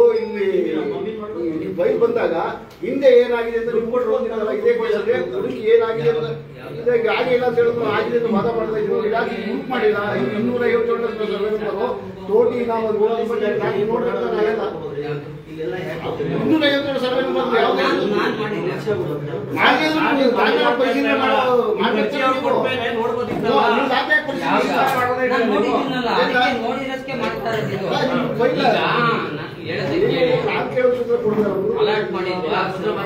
ಇಲ್ಲಿ ಬೈಕ್ ಬಂದಾಗ ಹಿಂದೆ ಏನಾಗಿದೆ ಅಂತ ನೀವು ಕೊಟ್ಟರು ಒಂದಿನಲ್ಲ ಇದೇ ಕೇಸಲ್ಲಿ ಹುಡುಕಿ ಏನಾಗಿದೆ ಅಂತ ಈಗ ಆಗಿಲ್ಲ ಅಂತ ಹೇಳಿದ್ರು ಆಗಿದೆ ಅಂತ ವಾದ ಮಾಡ್ತಾ ಇದ್ರು ಇಲಾಖೆ ಗ್ರೂಪ್ ಮಾಡಿಲ್ಲ ಇನ್ನೂರ ಐವತ್ತು ಸರ್ವೆ ನಂಬರು ತೋಟಿ ನಾವು ಒಂದು ಮೂವತ್ತು ರೂಪಾಯಿ ಜಾಸ್ತಿ ನೋಡ್ಬೇಕು ನಾವೆಲ್ಲ ಇಲ್ಲೆಲ್ಲ ಯಾಕೆ ಇನ್ನೂರ ಐವತ್ತು ಸರ್ವೆ ನಂಬರ್ ಯಾವ್ದು ನಾನು ನಾನ್ ಮಾಡಿಲ್ಲ ಮಾಡಿದ್ರು ನೀವು ದಾಖಲೆ ಪರಿಶೀಲನೆ ಮಾಡೋ ಮುಚ್ಚಿ ಅವ್ರು ಕೊಟ್ಮೇಲೆ ನೋಡ್ಬೋದಿತ್ತಲ್ಲ. ನೀವು ದಾಖಲೆ ಪರಿಶೀಲನೆ ಮಾಡೋದೇ ನಾನು ಇಲ್ಲ. ನೋಡಿದ್ದೀನಲ್ಲ ಅದಕ್ಕೆ ನೋಡಿರೋದಕ್ಕೆ ಮಾಡ್ತಾ ಇರೋದು ಅಲ್ಲ, ನೀವು ಬೈತಾ ಈಗ ಇಲ್ಲ. ನಾನು ಹೇಳೋದಕ್ಕೆ ಕೇಳಿ ನಾನು ಕೇಳಿದ್ರೆ ಕೊಡ್ತಾರೆ ಅವರು. ಅಲರ್ಟ್ ಮಾಡಿದ್ವಾ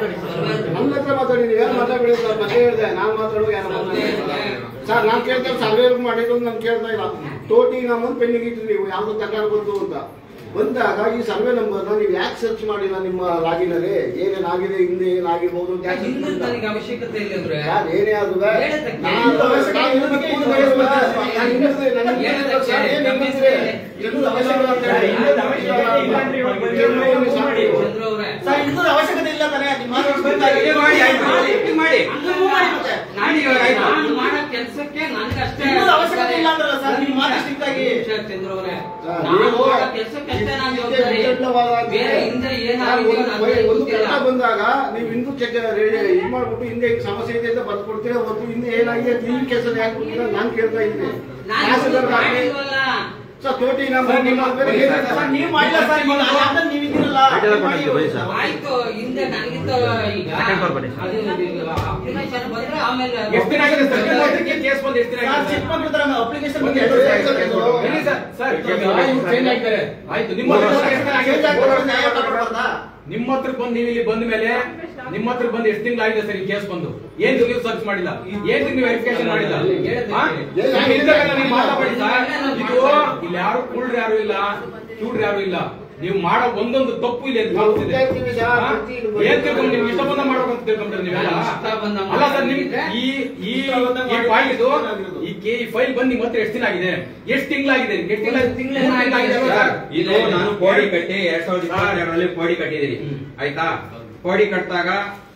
ನನ್ನ ಹತ್ರ ಮಾತಾಡಿ ನೀವು ಯಾರು ಮಾತಾಡಿ ಸರ್ ಮತ್ತೆ ಹೇಳಿದೆ ನಾನು ಮಾತಾಡುವಾಗ ಯಾರು ಮಾತಾಡಿಲ್ಲ ಸರ್ ನಾನು ಕೇಳ್ತಾ ಸರ್ವೆ ಮಾಡಿದ್ರು ನಾನು ಕೇಳ್ತಾ ಇಲ್ಲ ತೋಟಿ ನಮ್ಮ ಪೆಂಡಿಂಗ್ ಇಟ್ಟು ನೀವು ಯಾವ್ದು ತಗೊಂಡು ಬಂತು ಅಂತ ಬಂದಾಗ ಈ ಸರ್ವೆ ನಂಬರ್ನ ನೀವು ಯಾಕೆ ಸರ್ಚ್ ಮಾಡಿಲ್ಲ ನಿಮ್ಮ ಲಾಗಿನಲ್ಲಿ ಏನೇನಾಗಿದೆ ಹಿಂದೆ ಏನಾಗಿರ್ಬೋದು ಅಂತ ಯಾಕೆ search ಹಿಂದೆ ಮಾಡಿಲ್ಲ? ನನಗೆ ಅವಶ್ಯಕತೆ ಇಲ್ಲದ್ರೆ ಯಾರು ಏನೇ ಆದ್ರೆ ಹೇಳೋದಕ್ಕೆ ನಾನು ನಾನು ಇನ್ನೊಂದು ಕೂಲಿ ಬಯಸ್ಬೇಕು. ನಾನು ಇನ್ನೊಂದು- ನನ್ನ ಹೇಳೋದಕ್ಕೆ ಸರ್, ಏನ್ ನಿಮ್ಮಂದ್ರೆ ಇನ್ನೊಂದು ಅವಶ್ಯಕತೆ ಅಂತ ಹೇಳಿ. ಇನ್ನೊಂದು ಅವಶ್ಯಕತೆ ಇಲ್ಲ ಅಂದ್ರೆ ಇವಾಗ ಬಂದಿರೋ ಸಾಕು. ಚಂದ್ರ ಅವರೇ ಸರ್ ಇನ್ನೂ ಅವಶ್ಯಕತೆ ಇಲ್ಲ ತಾನೇ ನಿಮ್ಮ ಮಾತು ಬೇಕಾಗಿಲ್ಲ. ಹೀಗೆ ಮಾಡಿ ಆಯ್ತು ಹೀಗೆ ಮಾಡಿ ನೀವು ಮಾಡಿ ಮತ್ತೆ. ನಾನು ಇವಾಗ ಆಯ್ತು ನಾನು ಮಾಡೋ ಕೆಲಸಕ್ಕೆ ನನಗಷ್ಟೇ ಇನ್ನೂ ಅವಶ್ಯಕತೆ ಇಲ್ಲ ಅಂದ್ರಲ್ಲ ಸರ್ ನಿಮ್ಮ ಮಾತು ಸ್ಟ್ರಿಕ್ಟಾಗಿ ಚಂದ್ರ ಅವರೇ ಸರ್, ನಾನು ನೀವು ಮಾಡೋ ಕೆಲಸಕ್ಕೆ ಅಷ್ಟೇ ನಾನು ಇದಕ್ಕೆ ಜವಾಬ್ದಾರಿ ವಿಚಿತ್ರವಾದ ಆಗಿದೆ. ಬೇರೆ ಹಿಂದೆ ಸರ್, ಏನಾಗಿದೆಯೋ ಒಂದು- ನನಗೆ ಒಂದು ಗೊತ್ತಿಲ್ಲ ಕಷ್ಟ ಬಂದಾಗ ನೀವು ಹಿಂದೂ ಚೆಕ್ ಇದು ಮಾಡ್ಬಿಟ್ಟು ಹಿಂದೆ ಈ ಸಮಸ್ಯೆ ಇದೆ ಅಂತ ಬರ್ಕೊಡ್ತೀರಾ ಹೊತ್ತು ಹಿಂದೆ ಏನಾಗಿದೆ ಅಂತ ಈ ಕೆಲಸ ಯಾಕೆ ಕೊಡ್ತೀರಾ ನಾನು ಕೇಳ್ತಾ ಇದ್ದೀನಿ ನಾನು ತಹಸೀಲ್ದಾರ್ ಆಗ್ಲಿ, ಮಾಡಿಲ್ವಲ್ಲ ಸರ್ ತೋಟಿ ನಮ್ಮ ಸರ್, ನಿಮ್ಮ- ಬೇರೆ ಬನ್ನಿ ಏನಿದೆ ಸರ್, ಸರ್? ಸರ್ ನೀವು ಮಾಡಿಲ್ಲ ಸರ್ ಈಗ ಆ ಜಾಗದಲ್ಲಿ ನೀವು ಇದ್ದೀರಲ್ಲ ಆಯ್ತಲ್ಲ, ಮಾಡಿ. ಬನ್ನಿ ಸರ್. ಆಯ್ತು ಹಿಂದೆ ನನಗಿಂತ ಈಗ Second floor ಬನ್ನಿ. ಅದು ಅಪ್ಲಿಕೇಶನ್ ಬಂದ್ರೆ ಆಮೇಲೆ ಎಷ್ಟು ದಿನ ಆಗಿದೆ ಸರ್ ಮೂವತ್ತಕ್ಕೆ ಕೇಸ್ ಬಂದು ಎಷ್ಟು ದಿನ ಸರ್ ಆಗಿದೆ ಚಿಕ್ಕ ಮಕ್ಕಳ ತರ ಅಪ್ಲಿಕೇಶನ್ ಒಂದು ಎರಡು ವರ್ಷ ಆಯ್ತು ಸರ್. ಎಲ್ಲಿ ಸರ್ ಸರ್ ಇವ್ರು ಚೇಂಜ್ ಆಗ್ತಾರೆ ಆಯ್ತು ನಿಮ್ಮ ಹತ್ರ ಬಂದು ಎಷ್ಟು ದಿನ ಆಗಿದೆ? ನ್ಯಾಯ ತಗೊಳ್ಬಾರ್ದಾ? ನಿಮ್ಮ ಹತ್ರ ಬಂದು ನೀವು ಇಲ್ಲಿ ಬಂದ ಮೇಲೆ ನಿಮ್ಮ ಹತ್ರ ಬಂದು ಎಷ್ಟು ತಿಂಗಳಾಗಿದೆ ಸರ್ ಈ ಕೇಸ್ ಬಂದು ಏನ್ ನೀವು ಸರ್ಚ್ ಮಾಡಿಲ್ಲ ಏನ್ ನೀವು ವೆರಿಫಿಕೇಶನ್ ಮಾಡಿಲ್ಲ ಹಾ? ನೀವು ಇಂಥವೆಲ್ಲ ನೀವು ಮಾತಾಡಿ ಸರ್ ಇದು ಇಲ್ಲಿ ಯಾರು ಕುಳ್ರು ಯಾರು ಇಲ್ಲ ಚೂಡ್ರು ಯಾರು ಇಲ್ಲ ನೀವು ಮಾಡೋ ಒಂದೊಂದು ತಪ್ಪು ಇಲ್ಲಿ ಎದ್ದು ನಾವು ಕಾಣಿಸ್ತಿದೆ. ಹುಡುಕ್ತಾ ಇರ್ತೀವಿ ಸರ್, ಹಾ? ಪ್ರತಿ ಇದು ಏನ್ ತಿಳ್ಕೊಂಡು ನಿಮ್ಗೆ ಇಷ್ಟ ಬಂದ ಮಾಡ್ಬೇಕಂತ ತಿಳ್ಕೊಂಡ್ರೆ ನೀವೆಲ್ಲ ನಾನು ಇಷ್ಟ ಬಂದಂಗೆ ಅಲ್ಲ ಸರ್ ನಿಮ್ ಮಾಡಿದ್ರೆ ಈ ಈ ಈ ಫೈಲ್ ಇದು ಈ ಕೆ ಈ ಫೈಲ್ ಬಂದು ನಿಮ್ಮ ಹತ್ರ ಎಷ್ಟು ದಿನ ಆಗಿದೆ ಎಷ್ಟು ತಿಂಗಳಾಗಿದೆ ಎಷ್ಟು ತಿಂಗಳ ತಿಂಗ್ಳು ತಿಂಗಳಾಗಿದೆ ಅಲ್ವಾ ಸರ್ ಇದು ನಾನು ಕೋಡಿ ಕಟ್ಟಿ ಎರಡ್ ಸಾವಿರದ ಇಪ್ಪತ್ತೆರಡರಲ್ಲಿ ಕೋಡಿ ಕಟ್ಟಿದ್ದೀನಿ ಆಯ್ತಾ ಕೋಡಿ ಕಟ್ಟಿದಾಗ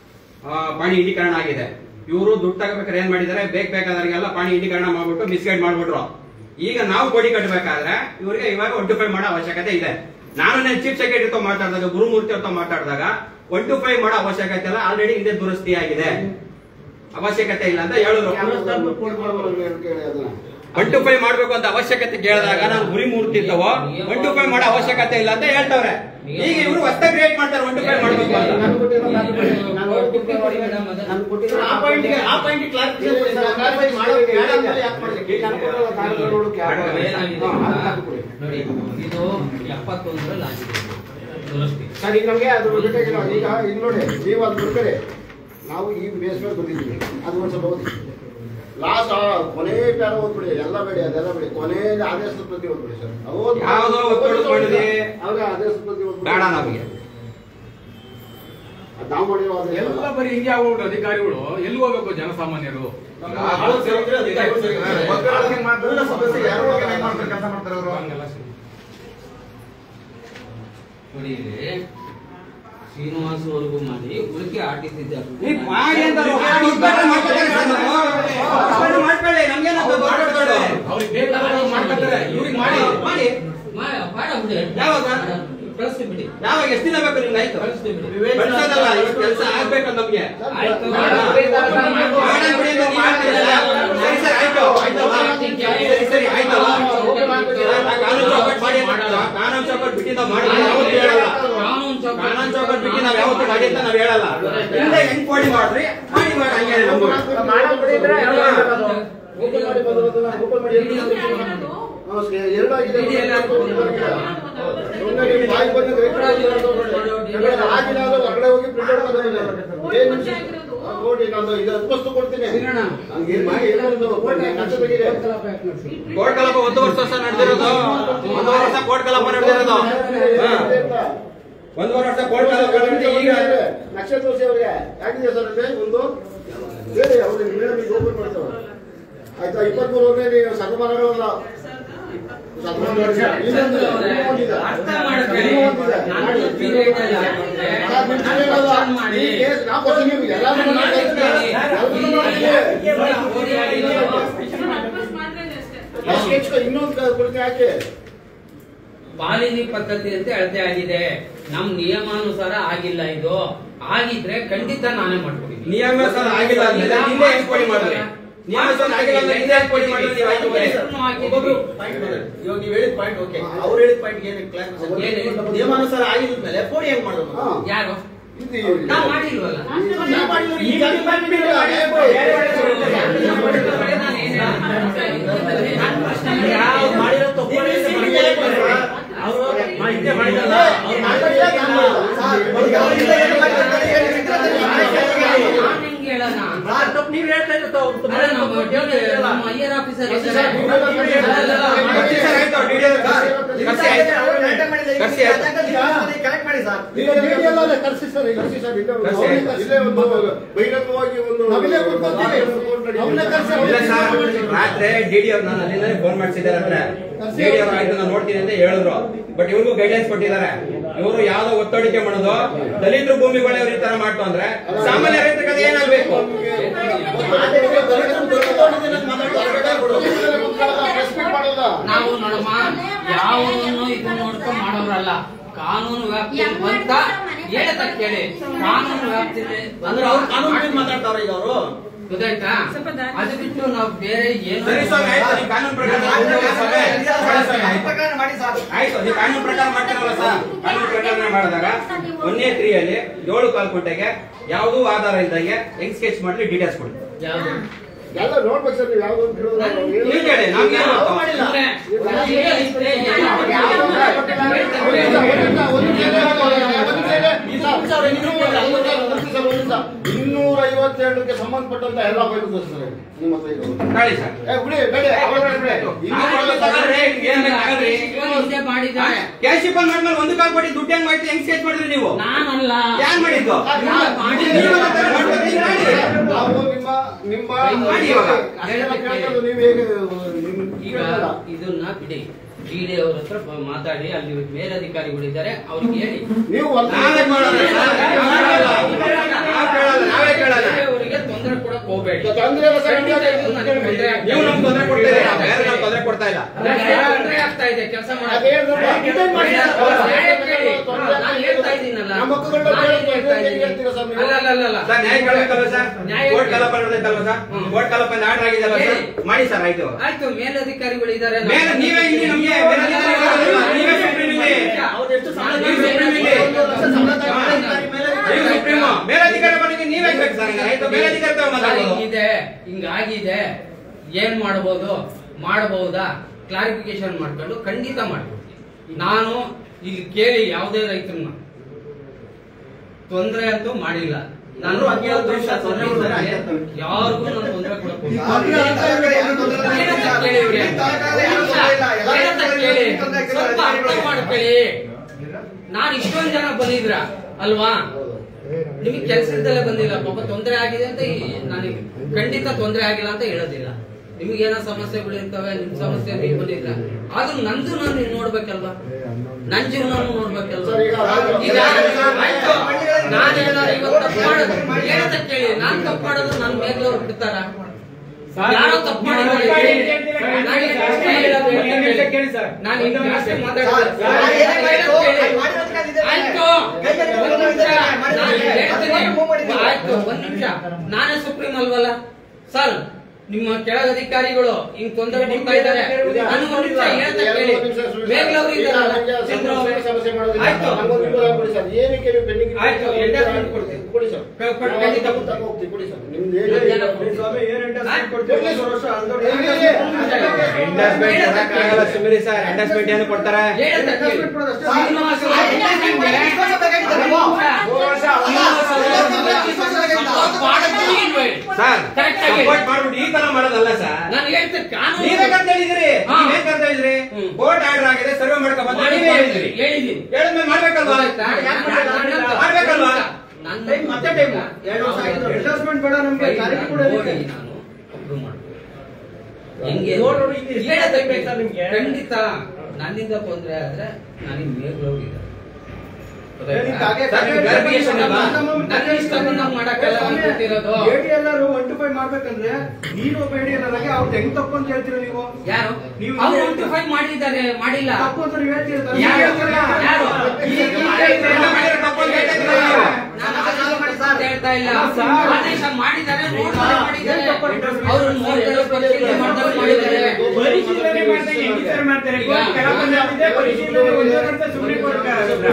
ಆ, ಪಾಣಿ ಇಂಡೀಕರಣ ಆಗಿದೆ ಇವರು ದುಡ್ಡು ತಗೋಬೇಕಾದ್ರೆ ಏನ್ ಮಾಡಿದ್ದಾರೆ ಬೇಕ್ ಬೇಕಾದವರಿಗೆಲ್ಲ ಪಾಣಿ ಇಂಡೀಕರಣ ಮಾಡ್ಬಿಟ್ಟು ಮಿಸ್ಗೈಡ್ ಮಾಡ್ಬಿಟ್ರು ಈಗ ನಾವು ಕೋಡಿ ಕಟ್ಟಬೇಕಾದ್ರೆ ಇವರಿಗೆ ಇವಾಗ ಒನ್ ಟು ಫೈವ್ ಮಾಡೋ ಅವಶ್ಯಕತೆ ಇದೆ ನಾನು ಚೀಫ್ ಸೆಕ್ರೆಟರಿ ಹತ್ರ ಮಾತಾಡಿದಾಗ ಗುರುಮೂರ್ತಿ ಹತ್ರ ಮಾತಾಡಿದಾಗ ಒನ್ ಟು ಫೈವ್ ಮಾಡೋ ಅವಶ್ಯಕತೆ ಇಲ್ಲ ಆಲ್ರೆಡಿ ಹಿಂದೆ ದುರಸ್ತಿ ಆಗಿದೆ ಅವಶ್ಯಕತೆ ಇಲ್ಲ ಅಂತ ಹೇಳಿದ್ರು ಯಾರು ಫೋನ್ ಮಾಡ್ಬೋದು ಕೇಳಿ ಅದನ್ನ ಒನ್ ಟು ಫೈವ್ ಮಾಡ್ಬೇಕು ಅಂತ ಅವಶ್ಯಕತೆ ಕೇಳಿದಾಗ ನಾನು ಗುರಿ ಮೂರ್ತಿ ಇರ್ತವೋ ಒನ್ ಟು ಫೈವ್ ಮಾಡೋ ಅವಶ್ಯಕತೆ ಇಲ್ಲ ಅಂತ ಹೇಳ್ತವ್ರೆ ಈಗ ಇವರು ಹೊಸ್ದಾಗಿ ಕ್ರಿಯೇಟ್ ಮಾಡ್ತಾರೆ ಒನ್ ಟು ಫೈವ್ ಮಾಡ್ಬೇಕು ಅಂತ ನಾನು ಕೊಟ್ಟಿರೋ ನಾನು ಕೊಟ್ಟಿರೋ- ನಾನು ನಾನು ಕೊಟ್ಟಿರೋ ಆ ಪಾಯಿಂಟ್ ಆ ಪಾಯಿಂಟ್ ಕ್ಲಾರಿಫಿಕೇಶನ್ ಕೊಡಿ ಸರ್ ಕ್ಲಾರಿಫೈ ಮಾಡೋ ಬೇಡ ಅಂತ ಯಾಕೆ ಮಾಡಿದ್ರಿ ನಾನು ಕೊಟ್ಟಿರೋ ದಾಖಲೆ ನೋಡೋಕೆ ಯಾರು ಏನಾಗಿದೆ ಹಾ, ಅದು ಹಾಕ್ಬಿಡಿ. ನೋಡಿ ಇದು ಎಪ್ಪತ್ತೊಂದರಲ್ಲಿ ಆಗಿದೆ ದುರಸ್ತಿ ಸರ್ ಈಗ ನಮಗೆ ಅದು ಬೇಕಾಗಿಲ್ಲ ಈಗ ಈಗ ನೋಡಿ ನೀವು ಅದು ಬಿಡ್ತಾರೆ ನಾವು ಈ ಬೇಸ್ ಮೇಲೆ ಬಂದಿದ್ದೀವಿ ಅದು ಒಂದು ಸ್ವಲ್ಪ ಓದಿ ಲಾಸ್ಟ್ ಕೊನೆ ಪ್ಯಾರ ಓದ್ಬಿಡಿ ಎಲ್ಲ ಬೇಡಿ ಅದೆಲ್ಲ ಬೇಡಿ ಕೊನೆ ಆದೇಶದ ಪ್ರತಿ ಓದ್ಬಿಡಿ ಸರ್ ಓದ್- ಯಾವ್ದೋ ಒತ್ತಡ ಮಾಡಿದೆ? ಅವಾಗ ಆದೇಶದ ಪ್ರತಿ ಓದ್ಬಿಡಿ ಬೇಡ ನಮಗೆ ಅದು ನಾವು ಮಾಡಿರೋ ಆದೇಶ ಎಲ್ಲ ಅಲ್ಲ. ಬರೀ ಹಿಂಗೆ ಆಗ್ಬಿಟ್ಟು ಅಧಿಕಾರಿಗಳು ಎಲ್ಲಿ ಹೋಗ್ಬೇಕು ಜನಸಾಮಾನ್ಯರು ಆಳು ಸರಿ ಇದ್ರೆ ಅಧಿಕಾರಿಗಳು ಸರಿ ಇರ್ತಾರೆ. ಮೂಲ ಸದಸ್ಯ ಯಾರು ಹಂಗೆಲ್ಲ ಸರಿ. ನೋಡಿ ಇಲ್ಲಿ ಶ್ರೀನಿವಾಸ್ ಅವ್ರಿಗೂ ಮಾಡಿ ಉಳಿಕೆ ಆಟಿಸಿದ್ದಾರೆ ನೀವ್ ಮಾಡಿ ಅಂತ ಮಾಡಿ ಉದ್ಘಾಟನೆ ಮಾಡ್ಕೊತಾರೆ ಸರ್ ನಾವು. ಉದ್ಘಾಟನೆ ಮಾಡ್ಕೊಳ್ಳಿ ನಮ್ಗೇನಂತ ದೊಡ್ಡ ದೊಡ್ಡ ಅವ್ರಿಗೆ ಬೇಕಾದವ್ರು ಮಾಡ್ಕೊತಾರೆ ಇವ್ರಿಗೆ ಮಾಡಿ ಮಾಡಿ ಬೇಡ ಬಿಡಿ ಯಾವಾಗ? ಕಳಿಸ್ತೀವಿ ಬಿಡಿ ಯಾವಾಗ ಎಷ್ಟು ದಿನ ಬೇಕು ನಿಮ್ಗೆ ಆಯ್ತು ಕಳಿಸ್ತೀವಿ ಬಿಡಿ ಬೆಳ್ಸೋದಲ್ಲ ಕೆಲಸ ಆಗ್ಬೇಕು ನಮ್ಗೆ ಆಯ್ತು ಮಾಡೋಣ ಬಿಡಿ ಅಂತ ನೀವ್ ಹೇಳ್ತಿರಲ್ಲ. ಸರಿ ಸರಿ ಆಯ್ತು ಆಯ್ತಲ್ಲ ಸರಿ ಸರಿ ಆಯ್ತಲ್ಲ ಕಾನೂನು ಚೌಕಟ್ಟು ಮಾಡಿ ಅಂತ ಕಾನೂನು ಚೌಕಟ್ಟು ಬಿಟ್ಟಿಂದ ಮಾಡಿ ಅಂತ ಯಾವತ್ತೂ ಹೇಳಲ್ಲ ಕಾನೂನು ಚೌಕಟ್ಟು ಕಾನೂನು ಚೌಕಟ್ಟು ಬಿಟ್ಟು ನಾವ್ ಯಾವತ್ತೂ ಮಾಡಿ ಅಂತ ನಾವ್ ಹೇಳಲ್ಲ ಹಿಂದೆ ಹೆಂಗ್ ಕೋಡಿ ಮಾಡ್ರಿ ಮಾಡಿ ಮಾಡಿ ಹಂಗೆ ನಮ್ಗೆ ಓಪನ್ ಮಾಡಿ ಬಂದು ಬಂದು ನಾನು ಓಪನ್ ಮಾಡಿ ವಿಡಿಯೋ ಹಾ, ಸರಿ, ಎರಡಾಗಿದೆ ವಿಡಿಯೋ ಎಲ್ಲ ಹಾಕ್ಕೊಂಡು ಸುಮ್ನೆ ನೀವು ಬಾಯಿ ಬಂದಿದ್ದು ರೆಕಾರ್ಡ್ ಆಗಿಲ್ಲ ಅಂತ ನೋಡ್ಬೇಡಿ. ಯಾಕಂದ್ರೆ ಆಗಿಲ್ಲ ಅಂದ್ರೆ ಹೊರಗಡೆ ಹೋಗಿ ಪ್ರಿಂಟ್ ಔಟ್ ತಗೊಂಡು ಏನ್ ನಿಮಿಷ ನೋಡಿ ನಾನು ಇದು ಹತ್ತು ವಸ್ತು ಕೊಡ್ತೀನಿ ಹಂಗೆ ಮಾಡಿ ಏನಾದ್ರು ಕೊಡಿ, ಕಷ್ಟ ತೆಗೀರಿ. ಕೋರ್ಟ್ ಕಲಾಪ ಒಂದು ವರ್ಷ ವರ್ಷ ನಡೆದಿರೋದು ಒಂದು ವರ್ಷ ಕೋರ್ಟ್ ಕಲಾಪ ನಡೆದಿರೋದು ಹಾ. ಒಂದೂವರೆ ವರ್ಷ ಕೋರ್ಟ್ ಕಲಾಪ ನಡೆದಿದೆ ಈಗ ನಕ್ಷತ್ರ ತೋರಿಸಿ ಅವ್ರಿಗೆ ಯಾಕಿದೆ ಸರ್ ಅಲ್ಲಿ ಒಂದು ಹೇಳಿ ಅವ್ರಿಗೆ ಮೇಡಮ್ ಈಗ ಓಪನ್ ಮಾಡ್ತಾವೆ ಆಯ್ತಾ ಇಪ್ಪತ್ಮೂರು ವರ್ಷ ನೀವು ಶತಮಾನಗಳಲ್ಲ ಶತಮಾನಗಳು ಇನ್ನೊಂದು ಇನ್ನೊಂದಿದೆ. ಅರ್ಥ ಮಾಡ್ಕೊಳ್ಳಿ. ಇನ್ನೊಂದಿದೆ. ನಾನು ಮಾಡಿ. period ಅಲ್ಲಿ ಹಾಕಿದ್ರೆ ಅಲ್ಲ, ನೀವು period ಅಲ್ಲ. ನಾನು ಮಾಡಿ. ಈ ಕೇಸ್ ನಾವು ಬರ್ತೀವಿ, ನೀವು ಎಲ್ಲಾನು ಮಾಡಿ. ಎಲ್ಲಾನು ಮಾಡಿ. ನಾವು sketch ಇನ್ನೊಂದು ಕೊಡ್ತೀನಿ ಹಾಕಿ ಪಾಲಿನಿ ಪದ್ಧತಿ ಅಂತ ಅಳತೆ ಆಗಿದೆ ನಮ್ ನಿಯಮಾನುಸಾರ ಆಗಿಲ್ಲ ಇದು ಆಗಿದ್ರೆ ಖಂಡಿತ ನಾನೇ ಮಾಡ್ಕೊಡಿದ್ದೀನಿ ನಿಯಮ ಸರ್ ಆಗಿಲ್ಲ ಅಂದ್ಮೇಲೆ ಹಿಂದೆ ಹೆಂಗ್ ಕೋಡಿ ಮಾಡಿದ್ರಿ ನಿಯಮಾನುಸಾರ ಆಗಿಲ್ಲ ಅಂದ್ರೆ ಹಿಂದೆ ಯಾಕೆ ಕೊಡಿ ಮಾಡಿದ್ರೆ ನೀವು ಆಯ್ತು ಹೋಗಿ. ಒಬ್ಬೊಬ್ರು ಪಾಯಿಂಟ್ ಮಾತಾಡಿ. ಇವಾಗ ನೀವು ಹೇಳಿದ ಪಾಯಿಂಟ್ ಓಕೆ ಅವ್ರು ಹೇಳಿದ ಪಾಯಿಂಟ್ ಏನು ಕ್ಲಾಸ್ ನಿಯಮಾನುಸಾರ ಆಗಿದ ಮೇಲೆ ಕೋಡಿ ಹೆಂಗ್ ಮಾಡೋದು ಹಾ. ಯಾರು ಇದು ನಾವ್ ಮಾಡಿಲ್ವಲ್ಲ ನೀವು ಮಾಡಿದ್ರು ಈ ಜಾತಿ ಮಾಡಿದ್ರು ಅವ್ರು ಮಾಡಿರೋ ತಪ್ಪು ಅವರು ಹಿಂದೆ ಮಾಡಿದಲ್ಲ ಅವ್ರು ಮಾಡಿದ್ರೆ ನಾನು ನಾನ್ ಹೆಂಗ್ ಹೇಳೋಣ? ತಪ್ಪು ನೀವು ಹೇಳ್ತಾ ಇರೋ ತಪ್ಪು ಅಲ್ಲ, ನಮ್ಮ ಡ್ಯೂಟಿ- ನಮ್ಮ ಹೈಯರ್ ಆಫೀಸರ್ ಇದ್ದಾರೆ. ಕರ್ಸಿ ಸರ್ ಆಯ್ತು DDL ಕರ್ಸಿ ಆಯ್ತು ಕರ್ಸಿ ಆಯ್ತು ಕರೆಕ್ಟ್ ಮಾಡಿ ಸರ್ ಈಗ DDL ಅಲ್ಲೇ ಕರ್ಸಿ ಸರ್, ಈಗ ಕರ್ಸಿ ಸರ್, ಇಲ್ಲೇ ಒಂದು- ಕರ್ಸಿ. ಇಲ್ಲೇ ಒಂದು ಬಹಿರಂಗವಾಗಿ ಒಂದು ನಾವಿಲ್ಲೇ ಕೂತ್ಕೊಳ್ತೀವಿ. ಅವ್ರನ್ನೇ ಕರ್ಸಿ, ಇಲ್ಲ ಸರ್ ರಾತ್ರಿ ಡಿಡಿ ಅವ್ರು ನಾನು ಅಲ್ಲಿಂದಲೇ ಫೋನ್ ಮಾಡ್ಸಿದ್ದಾರೆ ಹತ್ರ ಡಿಡಿ ಅವ್ರು ಆಯ್ತು ನಾನು ನೋಡ್ತೀನಿ ಅಂತ ಹೇಳಿದ್ರು ಬಟ್ ಇವ್ರಿಗೂ ಗೈಡ್ಲೈನ್ಸ್ ಕೊಟ್ಟಿದ್ದಾರೆ ಇವರು ಯಾವ್ದೋ ಒತ್ತಡಿಕೆ ಮಾಡೋದು ದಲಿತರು ಭೂಮಿಗಳು ಇವ್ರು ಈ ತರ ಮಾಡ್ತು ಅಂದ್ರೆ ಸಾಮಾನ್ಯ ರೈತರ ಕಥೆ ಏನಾಗ್ಬೇಕು ನಾವು ನೋಡಮ್ಮ ಯಾವನು ಇದು ನೋಡ್ಕೊಂಡ್ ಮಾಡೋರಲ್ಲ ಕಾನೂನು ವ್ಯಾಪ್ತಿ ಅಂತ ಹೇಳ್ತಾ ಕೇಳಿ ಕಾನೂನು ವ್ಯಾಪ್ತಿ ಅಂದ್ರೆ ಅವ್ರು ಕಾನೂನು ಬಿಟ್ಟು ಮಾತಾಡ್ತಾವ್ರೆ ಈಗ ಅವರು ಗೊತ್ತಾಯ್ತಾ ಸ್ವಲ್ಪ ದಾರಿ- ಅದು ಬಿಟ್ಟು ನಾವು ಬೇರೆ ಏನು ಸರಿ ಸ್ವಾಮಿ ಆಯ್ತು ನೀವು ಕಾನೂನು ಪ್ರಕಾರ ಮಾಡ್ತೀರಲ್ಲ ಸ್ವಾಮಿ? ಮಾಡಿ ಸ್ವಾಮಿ, ಆಯ್ತು. ಆಯ್ತು ನೀವು ಕಾನೂನು ಪ್ರಕಾರ ಮಾಡ್ತೀರಲ್ಲ ಸರ್ ಕಾನೂನು ಪ್ರಕಾರ ಮಾಡಿದಾಗ ಒಂದೇ ತ್ರೀ ಅಲ್ಲಿ ಏಳು ಕಾಲ್ಕುಂಟೆಗೆ ಯಾವುದೂ ಆಧಾರ ಇಲ್ದಂಗೆ ಹೆಂಗ್ ಸ್ಕೆಚ್ ಮಾಡಿ ಡೀಟೇಲ್ಸ್ ಕೊಡಿ ಯಾವ್ದು ಎಲ್ಲ ನೋಡ್ಬೇಕು ಸರ್ ನೀವು ಯಾವ್ದು ಅಂತ ಹೇಳೋದು ನಾವು ಹೇಳೋದು. ನೀವು ಕೇಳಿ ನಮ್ಗೆ ಏನು ಗೊತ್ತು? ಮಾಡಿಲ್ಲ ಅಂದ್ರೆ ಏನಿದೆ, ಏನು ಇನ್ನೂರ ಐವತ್ತೆರಡಕ್ಕೆ ಸಂಬಂಧಪಟ್ಟಂತ ಎಲ್ಲ ಫೈಲ್ ತೋರಿಸ್ತಾರೆ ನಿಮ್ಮ ಹತ್ರ ಇರೋದು. ತಾಳಿ ಸರ್ ಏ, ಬಿಡಿ ಬೇಡಿ ಅವಾಗ ಬಿಡಿ. ಇನ್ನೂರ ಐವತ್ತೆರಡು ಏನ್ ಬೇಕಾದ್ರಿ? ಇವ್ರು ಹಿಂದೆ ಮಾಡಿದ್ದಾರೆ ಕ್ಯಾಶ್ ಇಪ್ಪನ್ ಮಾಡ್ಮೇಲೆ ಒಂದು ಕಾಲ್ ಕೊಟ್ಟು ದುಡ್ಡು ಹೆಂಗ್ ಮಾಡ್ತೀವಿ ಹೆಂಗ್ ಸ್ಕೆಚ್ ಮಾಡಿದ್ರಿ ನೀವು ನಾನಲ್ಲ ಯಾರು ಮಾಡಿದ್ದು ನಾನ್ ಮಾಡಿದ್ದು. ನೀವು ಅದನ್ನ ಮಾಡ್ಬೇಕು, ನೀವು ಮಾಡಿ. ನಾವು ನಿಮ್ಮ ನಿಮ್ಮ ಮಾಡಿ ಇವಾಗ. ಅಷ್ಟೆಲ್ಲ ಕೇಳ್ಕೊಂಡು ನೀವು ಹೇಗೆ ನಿಮ್ ಈಗ ಕೇಳಲ್ಲ. ಇದನ್ನ ಬಿಡಿ ಡಿಡಿ ಅವ್ರ ಹತ್ರ ಬ- ಮಾತಾಡಿ ಅಲ್ಲಿ ಮೇಲಧಿಕಾರಿಗಳು ಇದ್ದಾರೆ ಅವ್ರಿಗೆ ಹೇಳಿ ನೀವು ಒಂದು ನಾವೇ ಮಾಡೋಣ ಸರ್. ನಾವ್ ಕೇಳಲ್ಲ. ನಾವ್ ಕೇಳಲ್ಲ, ನಾವೇ ಕೇಳಲ್ಲ. ಅವರಿಗೆ ತೊಂದರೆ ಕೊಡಕ್ ಹೋಗ್ಬೇಡಿ ತೊಂದ್ರೆ ಇಲ್ಲ ಸರ್, ಖಂಡಿತ ಇದು ನನಗೆ ತೊಂದ್ರೆ ಆಗ್ತಾ ನೀವು ನಮ್ಗೆ ತೊಂದರೆ ಕೊಡ್ತಾ ಇದ್ದೀರಾ ಬೇರೆ ನಾವು ತೊಂದರೆ ಕೊಡ್ತಾ ಇಲ್ಲ ನನಗೆ ತೊಂದ್ರೆ ಆಗ್ತಾ ಇದೆ ಕೆಲಸ ಅದೇ ಸ್ವಲ್ಪ ಡಿಸೈನ್ ಮಾಡಿ ಸರ್. ನಾನು ಹೇಳ್ತಾ ಇದ್ದೀನಲ್ಲ ನಮ್ಮ ಮಕ್ಕಳನ್ನ ನಾನು ಕೇಳ್ತಾ ಹೇಳ್ತಾ ಇದ್ದೀನಿ, ಇದ್ದೀನಿ. ಹೇಳ್ತೀರಾ ಸರ್ ನೀವು? ಅಲ್ಲ ಅಲ್ಲ ಅಲ್ಲ ಸರ್ ನ್ಯಾಯ ಕೇಳಬೇಕಲ್ವ ಸರ್ ನ್ಯಾಯ ಕೋರ್ಟ್ ಕಲಾಪ ನಡೆದೈತಲ್ವ ಸರ್ ಹ್ಮ್. ಕೋರ್ಟ್ ಕಲಾಪ ಆರ್ಡರ್ ಆಗಿದೆಯಲ್ಲ ಸರ್ ಹೇಳಿ. ಮಾಡಿ ಸರ್ ಆಯ್ತು ಆಯ್ತು ಮೇಲಧಿಕಾರಿಗಳು ಇದ್ದಾರೆ ಮೇಲೆ ನೀವೇ ಇಲ್ಲಿ ನಮ್ಗೆ ಮೇಲಧಿಕಾರಿಗಳಲ್ಲ, ನೀವೇ ಸುಪ್ರೀಂ ಇಲ್ಲಿ. ಅವ್ರು ಎಷ್ಟು ಸಂಬಳ ನೀವು ಸುಪ್ರೀಂ ಇಲ್ಲಿ. ನೀವು ಸುಪ್ರೀಂ ಮೇಲಧಿಕಾರಿ ಬಂದಿಗೆ ನೀವೇ ಬೇಕು ಸರ್ ಹಂಗಾರೆ. ಆಯ್ತು ಮೇಲಧಿಕಾರಿ ತಗೊಂಡ್ ಸರ್, ಮಾತಾಡೋದು ಹಿಂಗಿದೆ ಹಿಂಗಾಗಿದೆ ಏನ್ ಮಾಡಬಹುದು ಮಾಡಬಹುದಾ ಕ್ಲಾರಿಫಿಕೇಶನ್ ಮಾಡ್ಕೊಂಡು ಖಂಡಿತ ಮಾಡ್ಬೋದು ನಾನು ಇಲ್ಲಿ ಕೇಳಿ ಯಾವುದೇ ರೈತರನ್ನ ತೊಂದರೆ ಅಂತೂ ಮಾಡಿಲ್ಲ ನಾನು ಎಲ್ಲರೂ ಹಂಗೆ ಹೇಳ್ತಾರೆ ಸರ್, ತೊಂದ್ರೆ ಕೊಡ್ತಾರೆ, ಹಂಗೆ ಹೇಳ್ತಾರೆ. ಯಾರಿಗೂ ನಾನು ತೊಂದರೆ ಕೊಡಕ್ ಹೋಗಿಲ್ಲ. ತೊಂದ್ರೆ ಆಗ್ತಾ ಇದ್ರೆ ಏನು ತೊಂದ್ರೆ ಇಲ್ಲ. ಏನಂತ ಕೇಳಿ ಇವ್ರಿಗೆ? ಈ ತರಕಾರಿ ಏನು ತೊಂದ್ರೆ ಇಲ್ಲ. ಎಲ್ಲ ಏನಂತ ಕೇಳಿ? ತೊಂದ್ರೆ ಇಲ್ಲ. ಸ್ವಲ್ಪ ಅರ್ಥ ಮಾಡ್ಕೊಳ್ಳಿ ನಾನು ಇಷ್ಟೊಂದ್ ಜನ ಬಂದಿದ್ರ ಅಲ್ವಾ ನಿಮಗೆ ಕೆಲಸದಲ್ಲೇ ಬಂದಿಲ್ಲ ಪಾಪ ತೊಂದರೆ ಆಗಿದೆ ಅಂತ ಈ- ನನಗೆ ಖಂಡಿತ ತೊಂದರೆ ಆಗಿಲ್ಲ ಅಂತ ಹೇಳೋದಿಲ್ಲ ನಿಮ್ಗೆ ಏನೋ ಸಮಸ್ಯೆಗಳು ಇರ್ತವೆ ನಿಮ್ ಸಮಸ್ಯೆ ನೀವು ಬಂದಿದ್ರ ಆದ್ರೂ ನಂದು ನಾನು ನೋಡ್ಬೇಕಲ್ವಾ ನನ್ ಜೀವನ ನೋಡ್ಬೇಕಲ್ವಾ ಸರ್, ಈಗ ಈಗ ಆಯ್ತು, ನಾನ್ ಏನಾದ್ರು ಇವತ್ತು ತಪ್ಪು ಮಾಡೋದು ಏನಂತ ಕೇಳಿ ನಾನ್ ತಪ್ಪು ಮಾಡೋದು ನನ್ ಮೇಲೆ ಅವ್ರು ಬಿಡ್ತಾರ ಯಾರೋ ತಪ್ಪು ಮಾಡಿದ್ದಾರೆ ಹೇಳಿ. ನಾನು ಈಗ ಅಷ್ಟೇ ಹೇಳೋದು ಹೇಳ್ತೀನಿ. ಕೇಳಿ ಸರ್. ನಾನು ಇನ್ನು ಜಾಸ್ತಿ ಮಾತಾಡ್ತೀನಿ. ಸರ್, ಸರ್, ಏನೇ ಆಯ್ತು, ಹೇಳಿ. ಮಾಡಿರೋದಕ್ಕೆ ಆಯ್ತು ಕೈಯಲ್ಲಿ ಒಂದ್ ನಿಮಿಷ ನಾನು ಹೇಳ್ತೀನಿ. ಮೂವ್ ಮಾಡಿದ್ದೀನಿ. ಆಯ್ತು ಒಂದ್ ನಿಮಿಷ ನಾನೇ ಸುಪ್ರೀಂ ಅಲ್ವಲ್ಲ ಸರ್ ನಿಮ್ಮ ಕೆಳಗ ಅಧಿಕಾರಿಗಳು ಹಿಂಗ್ ತೊಂದರೆ ಕೊಡ್ತಾ ಇದ್ದಾರೆ ನಾನು ಒಂದ್ ನಿಮಿಷ ಹೇಳ್ತಾ ಕೇಳಿ ಬೇಗ್ಲವ್ರು ಇದ್ದಾರಲ್ಲ ಚಂದ್ರ ಅವ್ರೆ. ಆಯ್ತು ನಮ್ಗೊಂದು ವಿವರ ಕೊಡಿ ಸರ್. ಏನಕ್ಕೆ ನೀವು ಪೆಂಡಿಂಗ್ ಆಯ್ತು, ಎಂಡಾಸ್ಮೆಂಟ್ ಕೊಡ್ತೀನಿ. ಕೊಡಿ ಸರ್ ಕ- ಕೊಡಿ, ಖಂಡಿತ ನಾವು ತಗೊಂಡು ಹೋಗ್ತೀವಿ, ಕೊಡಿ ಸರ್ ನಿಮ್ದು ಏನ್ ಏನು ಜನ ಕೊಡಿ ಸರ್. ಎಂಡಸ್ಮೆಂಟ್ ಕೊಡಕ್ಕಾಗಲ್ಲ ಸುಮ್ಮಿರಿ ಸರ್ ಎಂಡಸ್ಮೆಂಟ್ ಏನು ಕೊಡ್ತಾರೆ ಹೇಳ್ತಾ ಕೇಳಿ. ಶ್ರೀನಿವಾಸ ಮಾಡೋದು ಇಲ್ವೇ? ಸರ್ Correct ಆಗಿ. ಸಪೋರ್ಟ್ ಮಾಡ್ಬಿಟ್ಟು ಈ ತರ ಮಾಡೋದಲ್ಲ ಸರ್ ನಾನು ಹೇಳ್ತೇನೆ ಕಾನೂನು ನೀವೇ ಕರ್ತ ಹೇಳಿದ್ರಿ ಹಾ. ನೀವೇ ಕರ್ತ ಹೇಳಿದ್ರಿ ಹ್ಮ್. ಕೋರ್ಟ್ ಆರ್ಡರ್ ಆಗಿದೆ ಸರ್ವೆ ಮಾಡ್ಕೊ ಬಂದು ನೀವೇ ಹೇಳಿದ್ರಿ ಹೇಳಿದ್ದೀನಿ ಹೇಳಿದ್ಮೇಲೆ ಮಾಡ್ಬೇಕಲ್ವಾ ಆಯ್ತಾ? ಯಾಕ್ ನಾನು- ಮಾಡ್ಲಿಲ್ಲ? ನಾನು- ಮಾಡ್ಬೇಕಲ್ವಾ ನನ್ನ- ಟೈಮ್ ಮತ್ತೆ ಟೈಮ್ ಎರಡು ವರ್ಷ ಆಗಿದೆ ಎಂಡೋರ್ಸ್ಮೆಂಟ್ ಬೇಡ ನಮ್ಗೆ ತಾರೀಕು ಕೂಡ ನೋಡಿ ಇದೆ. ನಾನು approve ಮಾಡ್ತೀನಿ. ಹೆಂಗೆ ನೋಡ್ ನೋಡಿ, ಇಲ್ಲಿ ಎಷ್ಟು ಹೇಳೋದಕ್ಕೆ ಟೈಮ್ ಬೇಕು ಸರ್ ನಿಮ್ಗೆ? ಖಂಡಿತ ನನ್ನಿಂದ ತೊಂದರೆ ಆದ್ರೆ ನನಗೆ ಮೇಲ್ಗಳವ್ರು ಏನಕ್ಕೆ ಹಾಗೆ ಸರ್, ನಿಮ್ಗೆ clarification ಇಲ್ವಾ? ನನ್ನ ಇಷ್ಟ ಬಂದಂಗ್ ಮಾಡಕ್ಕೆಲ್ಲ ನಾನು ಗೊತ್ತಿರೋದು. ADLR one to five ಮಾಡ್ಬೇಕಂದ್ರೆ ನೀನು ಒಬ್ಬ ADLR ಆಗಿ ಅವ್ರ್ದು ಹೆಂಗ್ ತಪ್ಪು ಅಂತ ಹೇಳ್ತೀರಾ ನೀವು ಯಾರು ನೀವು ಅವ್ರು ಇಲ್ಲಿ ಒನ್ ಟು ಫೈವ್ ಮಾಡಿದ್ದಾರೆ ಮಾಡಿಲ್ಲ ತಪ್ಪು ಅಂತ ನೀವು ಹೇಳ್ತೀರಾ ಯಾರು? ಯಾರು? ಈ- ಈ- ಈ- ಈ- ಮಾಡಿರೋ ತಪ್ಪು ಅಂತ ಹೇಳ್ತಾ ಇದ್ದೀರಾ ನೀವು? ನಾನು ಅದನ್ನ ಮಾಡಿ ಸರ್ ಹೇಳ್ತಾ ಹೇಳ್ತಾ ಇಲ್ಲ ಅಲ್ಲ ಸರ್. ಆದೇಶ ಮಾಡಿದ್ದಾರೆ ನೋಡ್ತಾರೆ ಮಾಡಿದ್ದಾರೆ ಅವರು ನೋಡ್ತಾರೆ ಪರಿಶೀಲನೆ ಮಾಡ್ತಾರೆ ಮಾಡಿದ್ದಾರೆ ಪರಿಶೀಲನೆ ಮಾಡ್ದಾಗ ಹೆಂಗ್ ಸರ್ ಮಾಡ್ತಾರೆ ಕೋರ್ಟ್ ಕೆಳ ಬಂದಿದೆ ಪರಿಶೀಲನೆ ಒಂದು ವರ್ಷ ಸುಪ್ರೀಂ ಕೋರ್ಟ್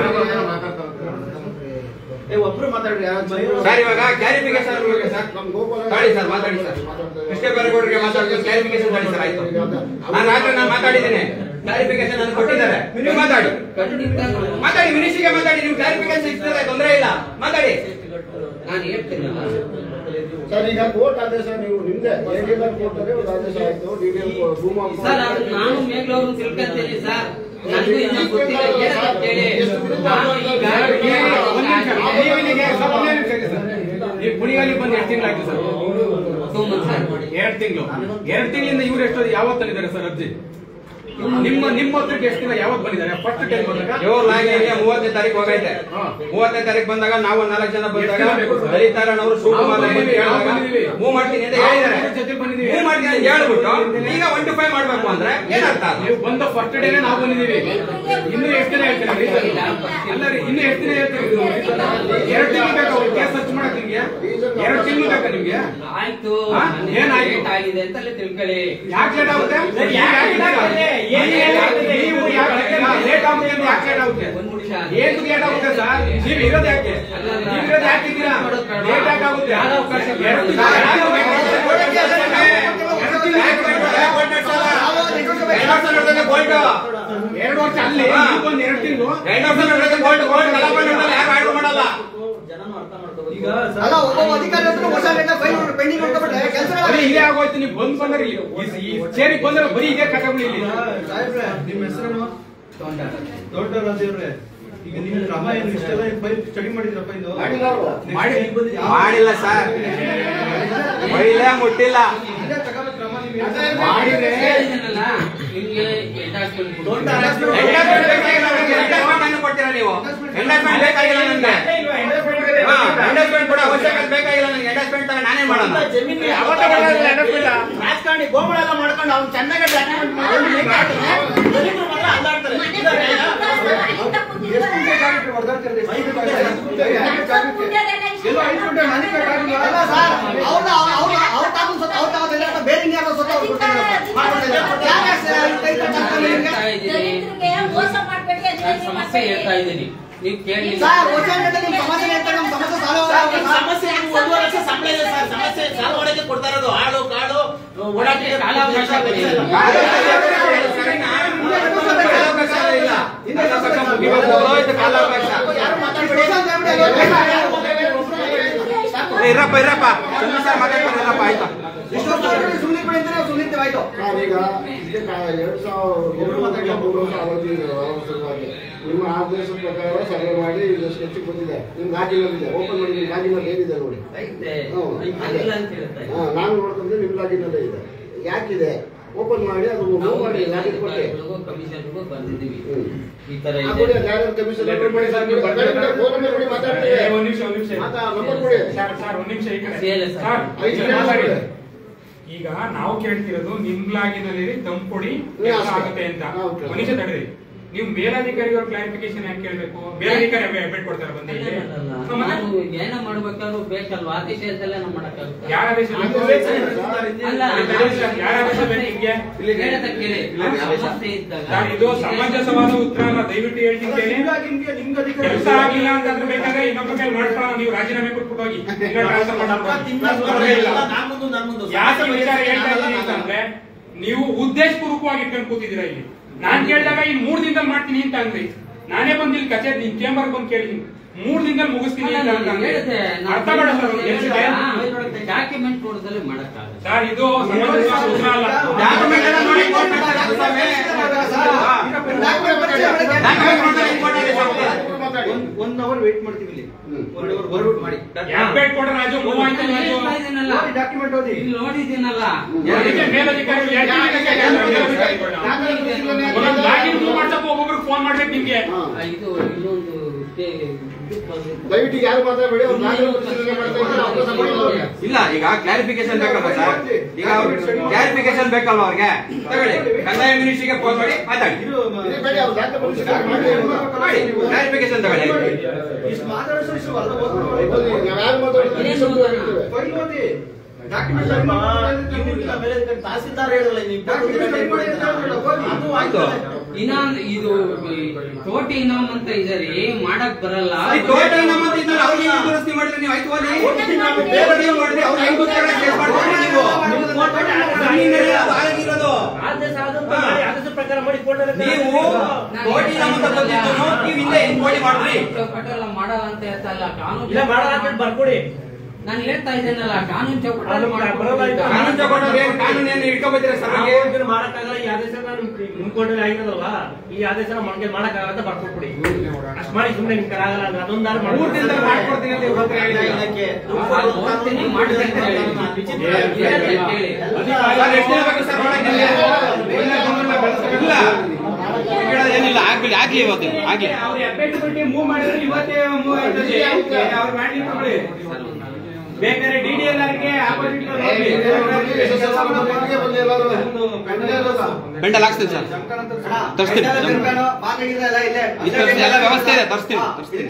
ಏ, ಒಬ್ರು ಮಾತಾಡ್ರಿ ಯಾರಾದ್ರು ಸರ್ ಇವಾಗ ಕ್ಲಾರಿಫಿಕೇಶನ್ ಸರ್ ನಮ್ ಗೋಪಾಲ ತಾಳಿ ಸರ್ ಮಾತಾಡಿ ಸರ್ ಕೃಷ್ಣ ಬೈರೇಗೌಡರಿಗೆ ಮಾತಾಡ್ತೀನಿ ಕ್ಲಾರಿಫಿಕೇಶನ್ ತಾಳಿ ಸರ್ ಆಯ್ತು ನಾನು ರಾತ್ರಿ ನಾನು ಮಾತಾಡಿದ್ದೇನೆ ಕ್ಲಾರಿಫಿಕೇಶನ್ ನಾನು ಕೊಟ್ಟಿದ್ದಾರೆ ನೀವು ಮಾತಾಡಿ ಖಂಡಿತ ನಾನು- ಮಾತಾಡಿ ಮಿನಿಸ್ಟ್ರಿಗೆ ಮಾತಾಡಿ ನೀವು ಕ್ಲಾರಿಫಿಕೇಶನ್ ಸಿಗ್ತದೆ ತೊಂದರೆ ಇಲ್ಲ ಮಾತಾಡಿ ನಾನು ಹೇಳ್ತೀನಲ್ಲ ಸರ್ ಈಗ ಕೋರ್ಟ್ ಆದೇಶ ನೀವು ನಿಮ್ದೆ ಏನಿಲ್ಲ ಕೋರ್ಟ್ ಅಲ್ಲಿ ಒಂದು ಆದೇಶ ಆಯ್ತು ಡಿಡಿಎಲ್ ಭೂಮಾ ಸರ್ ಅದು ನಾನು ಮೇಘ್ಲವ್ರನ್ನ ತಿಳ್ಕೊಂತೀನಿ ಸರ್ ನನಗೂ ಇನ್ನ ಗೊತ್ತಿಲ್ಲ ಏನಂತ ಕೇಳಿ ನಾನು ಈಗ ಸರ್, ಈಗ ಒಂದ್ ನಿಮಿಷ. ನೀವು ಇಲ್ಲಿಗೆ ಸ್ವಲ್ಪ ಒಂದೇ ನಿಮಿಷ ಇರಿ ಸರ್. ನೀವು ಕುಣಿಗಲ್ಲಿ ಬಂದು ಎಷ್ಟು ತಿಂಗಳಾಯ್ತು ಸರ್ ಟೂ ಮಂತ್ಸ್ ಎರಡ್ ತಿಂಗಳು ಎರಡ್ ತಿಂಗಳಿಂದ ಇವ್ರು ಎಷ್ಟು ಯಾವತ್ತು ತಂದಿದ್ದಾರೆ ಸರ್ ಅರ್ಜಿ ನಿಮ್ಮ ನಿಮ್ಮ ಹತ್ರಕ್ಕೆ ಎಷ್ಟು ದಿನ ಯಾವತ್ತು ಬಂದಿದ್ದಾರೆ ಫಸ್ಟ್ ಟೈಮ್ ಬಂದಾಗ ಇವ್ರ ಲಾಗಿನ್ಗೆ ಮೂವತ್ತನೇ ತಾರೀಕು ಹೋಗೈತೆ ಹಾ. ಮೂವತ್ತನೇ ತಾರೀಕು ಬಂದಾಗ ನಾವು ನಾಲ್ಕು ಜನ ಬಂದಾಗ ಎಷ್ಟು ಜನ ಬೇಕು ಸರ್? ದಲಿತಾರಣ್ಣ ಅವರು ಶಿವಕುಮಾರ್ ನಾವು ಬಂದು ಬಂದಿದ್ದೀವಿ, ನಾವು ಕೇಳಿದಾಗ ಬಂದಿದ್ದೀವಿ. ಮೂವ್ ಮಾಡ್ತೀನಿ ಅಂತ ಹೇಳಿದ್ದಾರೆ ನಾವು ಜೊತೆ ಬಂದಿದ್ದೀವಿ. ಮೂವ್ ಮಾಡ್ತೀನಿ ಅಂತ ಹೇಳ್ಬಿಟ್ಟು ಈಗ ಒನ್ ಟು ಫೈವ್ ಮಾಡ್ಬೇಕು ಅಂದ್ರೆ ಏನರ್ಥ ಅದು? ನೀವು ಬಂದ ಫಸ್ಟ್ ಡೇನೆ ನಾವು ಬಂದಿದ್ದೀವಿ ಇನ್ನು ಎಷ್ಟು ದಿನ ಹೇಳ್ತೀರಾ reason? ಅಲ್ಲ ರೀ ಇನ್ನು ಎಷ್ಟು ದಿನ ಹೇಳ್ತೀರಾ ಇದು reason? ಎರಡ್ ತಿಂಗಳು ಬೇಕಾ ಒಂದು ಕೇಸ್ ಸರ್ಚ್ ಮಾಡಕ್ ನಿಮ್ಗೆ ಎರಡ್ ತಿಂಗಳು ಬೇಕಾ ನಿಮ್ಗೆ ಆಯ್ತು ಹಾ? ನನಗೆ ಏನಾಯ್ತು? ಲೇಟ್ ಆಗಿದೆ ಅಂತ ಅಲ್ಲಿ ತಿಳ್ಕೊಳ್ಳಿ ಯಾಕೆ ಲೇಟ್ ಆಗುತ್ತೆ ಸರ್, ಯಾಕೆ ಲೇಟ್ ಆಗುತ್ತೆ? ಏನ್ ಲೇಟ್ ಆಗುತ್ತೆ? ನೀವು ಯಾಕೆ ಲೇಟ್ ಆಗುತ್ತೆ ಅಂತ ಯಾಕೆ ಲೇಟ್ ಆಗುತ್ತೆ ಒಂದ್ ನಿಮಿಷ ಏನ್ ಲೇಟ್ ಆಗುತ್ತೆ ಸರ್ ನೀವು ಇರೋದು ಯಾಕೆ ನೀವು ಇರೋದು ಯಾಕೆ ಇದ್ದೀರಾ ಲೇಟ್ ಯಾಕೆ ಆಗುತ್ತೆ ಎರಡು ತಿಂಗಳು ಎರಡು ತಿಂಗಳು ಎರಡು ವರ್ಷ ನಡೆದಿದೆ ಕೋರ್ಟ್ ಎರಡು ವರ್ಷ ಅಲ್ಲಿ ಹಾ. ನೀವು ಬಂದು ಎರಡು ತಿಂಗಳು ಎರಡು ವರ್ಷ ನಡೆದಿದೆ ಕೋರ್ಟ್ ಕೋರ್ಟ್ ಕಲಾಪ ನಡೆದಲ್ಲಿ ಯಾರು ಆರ್ಡರ್ ಮಾಡಲ್ಲ ಜನನು ಅರ್ಥ ಮಾಡ್ಕೋಬೇಕು ಈಗ ಅಲ್ಲ ಒಬ್ಬ ಅಧಿಕಾರಿ ಹತ್ರ ಹೊಸ ಲೆಕ್ಕ ಫೈಲ್ ಪೆಂಡಿಂಗ್ ಮಾಡ್ಕೊಂಡ್ರೆ ಕೆಲಸ ಬರೀ ಇದೇ ಆಗೋಯ್ತು ನೀವು ಬಂದ್ ಬಂದ್ರೆ ಇಲ್ಲಿ ಈ ಸೇರಿ ಬಂದ್ರೆ ಬರೀ ಇದೇ ಕಟ್ಟಬಿಡಿ ಇಲ್ಲಿ ಸಾಹೇಬ್ರೆ ನಿಮ್ಮ ಹೆಸರೇನು ದೊಡ್ಡರಾಜವ್ರೆ ಈಗ ನಿಮ್ಮ ಕ್ರಮ ಏನು ಇಷ್ಟೆಲ್ಲ ಫೈಲ್ ಸ್ಟಡಿ ಮಾಡಿದ್ರಪ್ಪ ಇದು ಮಾಡಿಲ್ಲ ಅವ್ರು. ಮಾಡಿ. ಮಾಡಿಲ್ಲ ಸರ್ ಮಹಿಳೆ ಮುಟ್ಟಿಲ್ಲ ಇದೇ ತಗೊಳ್ಳೋ ಕ್ರಮ ನೀವು ಅದೇ ಮಾಡಿದ್ರೆ ಹೇಳಿದ್ದೀನಲ್ಲ ನಿಮ್ಗೆ ಎಂಡಾಸ್ಮೆಂಟ್ ದೊಡ್ಡ ಕೊಡ್ತೀನಿ. ಎಂಡಾಸ್ಮೆಂಟ್ ಬೇಕಾಗಿಲ್ಲ ನನಗೆ ಎಂಡಾಸ್ಮೆಂಟ್ ಅನ್ನು ಕೊಡ್ತೀರಾ ನೀವು ಎಂಡಾಸ್ಮೆಂಟ್ ಬೇಕಾಗಿಲ್ಲ ನನಗೆ ಹಾ ಎಂಡಾಸ್ಮೆಂಟ್ ಕೂಡ ಅವಶ್ಯಕತೆ ಬೇಕಾಗಿಲ್ಲ ನನಗೆ ಎಂಡಾಸ್ಮೆಂಟ್ ತರ ನಾನೇ ಮಾಡೋಣ ಜಮೀನು ಯಾವತ್ತೂ ಮಾಡೋದಿಲ್ಲ, ಎಂಡಾಸ್ಮೆಂಟ್. ರಾಜಕಾರಣಿ ಗೋಮಳ ಎಲ್ಲ ಮಾಡ್ಕೊಂಡು ಅವ್ನು ಚೆನ್ನಾಗಿ ಡಾಕ್ಯುಮೆಂಟ್ ಮಾಡ್ಕೊಂಡು ಹೇಗೆ ಹಾಕ್ತಾನೆ? ದಲಿತರು ಮಾತ್ರ ಅಲ್ಲಾಡ್ತಾರೆ ಇಲ್ಲ, ಇಲ್ಲ. ಎಷ್ಟು ಗಂಟೆ ಜಾಗಕ್ಕೆ ಹೊಡೆದಾಡ್ತಿರ್ತೀರಿ? ಐದು ಗಂಟೆ ಎಲ್ಲೋ ಐದು ಗಂಟೆ ಮನೆ ಬೇಕಾಗಿಲ್ಲ. ಅಲ್ಲ ಸರ್, ಅವ್ರ್ನ- ಅವ್ರ- ಅವ್ರ ತಾವು ಸ್ವತಃ ಅವ್ರ ತಾವು ತೆಗೆದ್ರೆ ಅಥವಾ ಬೇರೆ ಇನ್ಯಾರೋ ಸ್ವತಃ ಅವ್ರು ಕೊಡ್ತಾರೆ. ಮಾಡ್ಕೊಡ್ತಾರೆ. ಯಾಕೆ ಸರ್ ಕೈ ಕಟ್ಟಾಕ್ತಾರೆ ನಿಮ್ಗೆ? ಹೇಳ್ತಾ ಇದ್ದೀನಿ. ಮೋಸ ಮಾಡ್ಬೇಡಿ ಅಂತ ನಾನು ಸಮಸ್ಯೆ ಹೇಳ್ತಾ ಇದ್ದೀನಿ ನೀವು ಕೇಳಿ ಸರ್, ವರ್ಷ ಗಂಟೆ ನಿಮ್ ಸಮಸ್ಯೆ ಅಂತ ನಮ್ಮ ಸಮಸ್ಯೆ ಸಾಲ್ವ್ ಸರ್, ಆಗಲ್ಲ ನಿಮ್ ಸರ್. ಸಮಸ್ಯೆ ನೀವು ಒಂದೂವರೆ ಲಕ್ಷ ಸಂಬಳ ಇದೆ ಸರ್ ಸಮಸ್ಯೆ ಸಾಲ ಒಳಗೆ ಕೊಡ್ತಾ ಇರೋದು ಆಳು ಕಾಳು ಓಡಾಟ ಕಾಲಾವಕಾಶ ಕೊಡಿ. ಇರಪ್ಪ ಇರಪ್ಪ ಚಂದ್ರ ಸರ್ ಮಾತಾಡ್ತಾರೆ ಇರಪ್ಪ ಆಯ್ತಾ ಇಷ್ಟು ವರ್ಷ ಆದ್ರೂ ಸುಮ್ನೆ ಬಿಡಿ ಅಂದ್ರೆ ನಾವು ಸುಮ್ನೆ ಇರ್ತೀವಿ, ಆಯ್ತು. ನಾವೀಗ ಇದಕ್ಕೆ ಕಾ- ಎರಡು ಸಾವಿರ ಎರಡು ಮತ್ತು ಮೂರು ವರ್ಷ ಅವಧಿ ಇದೆ, ಅವಸರವಾಗಿ. ನಿಮ್ಮ ಆದೇಶದ ಪ್ರಕಾರ ಸರ್ವೆ ಮಾಡಿ ಇದು ಸ್ಕೆಚ್ ಬಂದಿದೆ ನಿಮ್ ಲಾಗಿನಲ್ಲಿ ಇದೆ ಓಪನ್ ಮಾಡಿ ನಿಮ್ ಲಾಗಿನಲ್ಲಿ ಏನಿದೆ ನೋಡಿ ಐತೆ. ಹ್ಮ್. ಇಲ್ಲ ಅಂತ ಹೇಳ್ತಾ ಇದ್ದೀನಿ. ಹಾ, ನಾನು ನೋಡ್ಕೊಂಡ್ರೆ ನಿಮ್ ಲಾಗಿನಲ್ಲೇ ಇದೆ ಯಾಕಿದೆ ಓಪನ್ ಮಾಡಿ ಅದು ಮೂವ್ ಮಾಡಿ ಲಾಗಿನ್ ಕೊಟ್ಟೆ ಕಮಿಷನ್ಗೂ ಬಂದಿದ್ದೀವಿ ಹ್ಮ್. ಈ ತರ ಆ, ಇದೆ ಕೊಡಿ, ಅದು ಯಾರ್ಯಾರು commission Letter ಕೊಡಿ ಸರ್, ನೀವು ಬೇರೆ ಬೇರೆ phone number ಕೊಡಿ, ಮಾತಾಡ್ತೀವಿ. ಏ, ಒಂದ್ ನಿಮಿಷ ಒಂದ್ ನಿಮಿಷ ಮಾತಾ ನಂಬರ್ ಕೊಡಿ ಸರ್ ಸರ್ ಒಂದ್ ನಿಮಿಷ ಈ ಕಡೆ ಸೇಲೆ ಸರ್. ಸರ್, ಐದು ಈ ಕಡೆ ನಿಮಿಷ ಮಾತಾಡಿ. ಕೊಡಿ. ಈಗ ನಾವು ಕೇಳ್ತಿರೋದು ನಿಮ್ ಲಾಗಿನಲ್ಲಿ ದಮ್ ಕೊಡಿ ಹ್ಮ್, ಕೆಲಸ ಅಷ್ಟೇ. ಆಗುತ್ತೆ ಅಂತ ಹೌದು. ಒಂದ್ ನಿಮಿಷ ತಡೆದಿ ನೀವು ಮೇಲಾಧಿಕಾರಿಗಳ ಕ್ಲಾರಿಫಿಕೇಶನ್ ಯಾಕೆ ಕೇಳ್ಬೇಕು ಮೇಲಾಧಿಕಾರಿ ಅಪ್ಡೇಟ್ ಕೊಡ್ತಾರೆ ಬಂದು ಇಲ್ಲಿ ಅಲ್ಲ, ಅಲ್ಲ. ಹ್ಮ್, ಮತ್ತೆ? ನಾನು ಏನ ಮಾಡ್ಬೇಕಾದ್ರೂ ಬೇಕಲ್ವಾ ಆದೇಶ ಇದ್ದಲ್ಲ ನಾವು ಮಾಡಕ್ಕಾಗುತ್ತೆ ಯಾರ ಆದೇಶ ಬೇಕು? ಅಲ್ಲ ಯಾರ ಆದೇಶ ಬೇಕು ನಿಮ್ಗೆ ಹೇಳತ್ತ ಕೇಳಿ ಸಮಸ್ಯೆ ಇದ್ದಾಗ ಸರ್, ಇದು ಸಮಂಜಸವಾದ ಉತ್ತರ ಅಲ್ಲ ದಯವಿಟ್ಟು ಹೇಳ್ತೀನಿ ಕೇಳಿ ನಿಮ್ಗೆ ನಿಮ್ಗೆ ಅಧಿಕಾರ ಕೆಲಸ ಆಗಿಲ್ಲ ಅಂತಂದ್ರೆ ಬೇಕಾದ್ರೆ ಇನ್ನೊಬ್ಬ ಮೇಲೆ ಮಾಡ್ಕೊಳ್ಳೋಣ ನೀವು ರಾಜೀನಾಮೆ ಕೊಟ್ಬಿಟ್ಟು ಹೋಗಿ ಇಲ್ಲ ಟ್ರಾನ್ಸ್ಫರ್ ಮಾಡ್ಬಿಟ್ಟು ಇಲ್ಲ ನಾನ್ ಮುಂದು ನಾನ್ ಮುಂದು ಯಾಕೆ ಈ ವಿಚಾರ ಹೇಳ್ತಾ ಇದ್ದೀನಿ ಅಂತಂದ್ರೆ ನೀವು ಉದ್ದೇಶಪೂರ್ವಕವಾಗಿ ಇಟ್ಕೊಂಡು ಕೂತಿದ್ದೀರಾ ಇಲ್ಲಿ ನಾನ್ ಕೇಳಿದಾಗ ಇನ್ ಮೂರ್ ದಿನದಲ್ಲಿ ಮಾಡ್ತೀನಿ ಅಂತ ಅಂದ್ರಿ ನಾನೇ ಬಂದು ಇಲ್ಲಿ ಕಚೇರಿ ನಿನ್ ಚೇಂಬರ್ ಬಂದು ಕೇಳಿದೀನಿ ಮೂರ್ ದಿನದಲ್ಲಿ ಮುಗಿಸ್ತೀನಿ ಅಂತ ಅಂತಂದ್ರೆ ಅರ್ಥ ಮಾಡ ಸರ್ ಒಂದು ಕೆಲ್ಸಕ್ಕೆ. ಡಾಕ್ಯುಮೆಂಟ್ ನೋಡಿದ್ರೆ ಮಾಡಕ್ಕಾಗಲ್ಲ ಸರ್ ಇದು ಸಮಂಜಸವಾದ ಉತ್ತರ ಅಲ್ಲ ಡಾಕ್ಯುಮೆಂಟ್ ಎಲ್ಲ ನೋಡಿ ಕೊಟ್ಟು ಬಿಡ್ತಾರೆ ಸ್ವಾಮಿ. ಹಾ. ಡಾಕ್ಯುಮೆಂಟ್ ಪರಿಚಯ ಮಾಡಕ್ಕೆ- ಡಾಕ್ಯುಮೆಂಟ್ ನೋಡ್ತಾರೆ, ಹಿಂಗ್ ಕೊಟ್ಟಾರೆ ಸ್ವಾಮಿ. ಮಾತಾಡಿ ಒಂದ್ ಒನ್ ಅವರ್ ವೇಟ್ ಮಾಡ್ತೀವಿ ಇಲ್ಲಿ ಹ್ಮ್. ಒನ್ ಅವರ್ ವರ್ಡ್ ಮಾಡಿ ಯಾಕೆ ಬೇಡ ಕೊಡ್ರೆ ರಾಜು ಮೂವ್ ಆಯ್ತು ರಾಜು ಹೇಳ್ತಾ ಇದೀನಲ್ಲ. ಡಾಕ್ಯುಮೆಂಟ್ ಓದಿ ಇಲ್ಲಿ ನೋಡಿದ್ದೀನಲ್ಲ ಅದಕ್ಕೆ ಮೇಲಧಿಕಾರಿಗಳು ಯಾಕೆ ಮೇಲಧಿಕಾರಿಗಳು? ಮೇಲಧಿಕಾರಿಗಳು. ಒಂದೊಂದು ಲಾಗಿನ್ ಮೂವ್ ಮಾಡ್ಸಕ್ಕೆ ಒಬ್ಬೊಬ್ರು ಫೋನ್ ಮಾಡ್ಬೇಕು ನಿಮ್ಗೆ ಹಾ. ಆ, ಇದು ಇನ್ನೊಂದು ಇದೇ- ಇದಕ್ಕೆ ಬರ್ಬೇಕು. ದಯವಿಟ್ಟು ಈಗ ಯಾರು ಮಾತಾಡಬೇಡಿ ಅವ್ರು ನಾಗರಿಕ ಪರಿಶೀಲನೆ ಮಾಡ್ತಾ ಇದ್ದಾರೆ ಅವಕಾಶ ಕೊಡೋದು. ಇಲ್ಲ ಈಗ ಕ್ಲಾರಿಫಿಕೇಶನ್ ಬೇಕಲ್ವಾ ಸರ್ ಈಗ ಕ್ಲಾರಿಫಿಕೇಶನ್ ಬೇಕಲ್ವಾ ಅವ್ರಿಗೆ ತಗೊಳ್ಳಿ ಕಂದಾಯ ಮಿನಿಸ್ಟ್ರಿಗೆ ಫೋನ್ ಮಾಡಿ ಮಾತಾಡಿ ಇಲ್ಲಿ ಬೇಡಿ, ಅವ್ರು ದಾಖಲೆ ಪರಿಶೀಲನೆ ಮಾಡಿ ಮಾಡಿ ಕ್ಲಾರಿಫಿಕೇಶನ್ ತಗೊಳ್ಳಿ ಇಷ್ಟು ಮಾತಾಡೋಷ್ಟು ಇಷ್ಟು ಅಲ್ಲ ಬನ್ನಿ, ನಾವು ಯಾರು ಮಾತಾಡ್ತೀವಿ ಏನ್ ಸ್ವಲ್ಪ ಓದೋಣ? ಹೇಳ್ತೇವೆ. ಫೈಲ್ ಓದಿ ಡಾಕ್ಯುಮೆಂಟ್ ಸೈನ್ ಮಾಡಿ ತಹಸೀಲ್ದಾರ್ ಹೇಳಿದ್ರಲ್ಲ ನೀವು ಡಾಕ್ಯುಮೆಂಟ್ ಸೈನ್ ಮಾಡಿ ಅಂತ ಹೇಳಿದ್ರಲ್ಲ, ಹೋಗಿ. ಅದು ಆಯ್ತು. ಇನ್ನೊಂದು ಇದು ಈ ಕೋಟಿ ಇನಾಮ್ ಅಂತ ಇದೆ ರೀ ಮಾಡಕ್ ಬರಲ್ಲ ಈ ಟೋಟಲ್ ನಮ್ಮ ಇದ್ದಲ್ಲಿ ಅವ್ರಿಗೆ ಏನು ದುರಸ್ತಿ ಮಾಡಿದ್ರೆ ನೀವು ಆಯ್ತು ಓದಿ ಬೇರೆ ನೀವು ಮಾಡಿದ್ರೆ ಅವ್ರು ಐದು ತರ ಕೇಸ್ ಮಾಡ್ಕೊಂಡು ನೀವು ಜಮೀನಲ್ಲಿ ಅದು ಆಗಿರೋದು. ಆದೇಶ ಆದಂತ ಮಾಡಿ ಆದೇಶ ಪ್ರಕಾರ ಮಾಡಿ ಕೊಟ್ಟರೆ ನೀವು ಕೋಟಿ ನಮ್ಮ ಅಂತ ಬಂದಿದ್ದು ನೀವು ಹಿಂದೆ ಹೆಂಗ್ ಕೋಟಿ ಮಾಡಿದ್ರಿ ಚೌಕಟ್ಟು ಎಲ್ಲ ಮಾಡಲ್ಲ ಅಂತ ಹೇಳ್ತಾ ಇಲ್ಲ ಕಾನೂನು ಇಲ್ಲ ಮಾಡಲ್ಲ ಅಂತ ಬರ್ಕೊಡಿ ನಾನು ಹೇಳ್ತಾ ಇದ್ದೇನಲ್ಲ ಕಾನೂನು ಚೌಕಟ್ಟು ಅದು ಬರಲ್ಲ ಇದು. ಕಾನೂನು ತಗೊಂಡ್ರೆ ಏನು ಕಾನೂನು ಏನು ಹಿಡ್ಕೊಬತ್ತೀರ ಸಭೆಗೆ ನಾವು ಮಾಡಕ್ಕಾಗಲ್ಲ ಈ ಆದೇಶ ನಿಮ್ ಕೊಟ್ಟರೆ ಆಗಿರೋದಲ್ವ ಈ ಆದೇಶ ನಮ್ಗೆ ಮಾಡಕ್ಕಾಗಲ್ಲ ಅಂತ ಬರ್ಕೊಟ್ಬಿಡಿ ಅಷ್ಟ್ ಮಾಡಿ ಸುಮ್ಮನೆ ನಿಮ್ ಕಡೆ ಆಗಲ್ಲ ಅಂದ್ರೆ ಅದೊಂದಾರು ಮೂರ್ ದಿನದಲ್ಲಿ ಮಾಡ್ಕೊಡ್ತೀನಿ ಅಂತ ಇವ್ರ ಹತ್ರ ಹೇಳಿದ್ರು. ಅದು ಓದ್ತೀನಿ, ಮಾಡ್ತೀನಿ ಅಂತ ಹೇಳಿ. ಹೇಳ್ತೀನಿ ಕೇಳಿ. ಸರ್, ಎಷ್ಟು ದಿನ ಬೇಕು ಸರ್ ಮಾಡಕ್ಕೆ? ಇಲ್ಲ ಈಗ ಏನಿಲ್ಲ ಆಗ್ಲಿ ಆಗ್ಲಿ ಇವತ್ತು ಆಗ್ಲಿ ಅವ್ರು ಎಫೆಕ್ಟ್ ಬಿಟ್ಟು ಮೂವ್ ಮಾಡಿದ್ರೆ ಇವತ್ತೇ ಮೂವ್ ಆಯ್ತದೆ ಅವ್ರು ಮಾಡ್ಲಿ ತಗೊಳ್ಳಿ ಬೇಕಾದ್ರೆ ಡಿ ಡಿ ಎಲ್ ಆರ್ಗೆ ಆಪೋಸಿಟ್ ಪೆಂಡಲ್ ಹಾಕ್ಸ್ತೀನಿ ಸರ್ ತರಿಸ್ತೀನಿ ತರಿಸ್ತೀನಿ, ಎಲ್ಲ ವ್ಯವಸ್ಥೆ ಇದೆ ತರಿಸ್ತೀನಿ ತರಿಸ್ತೀನಿ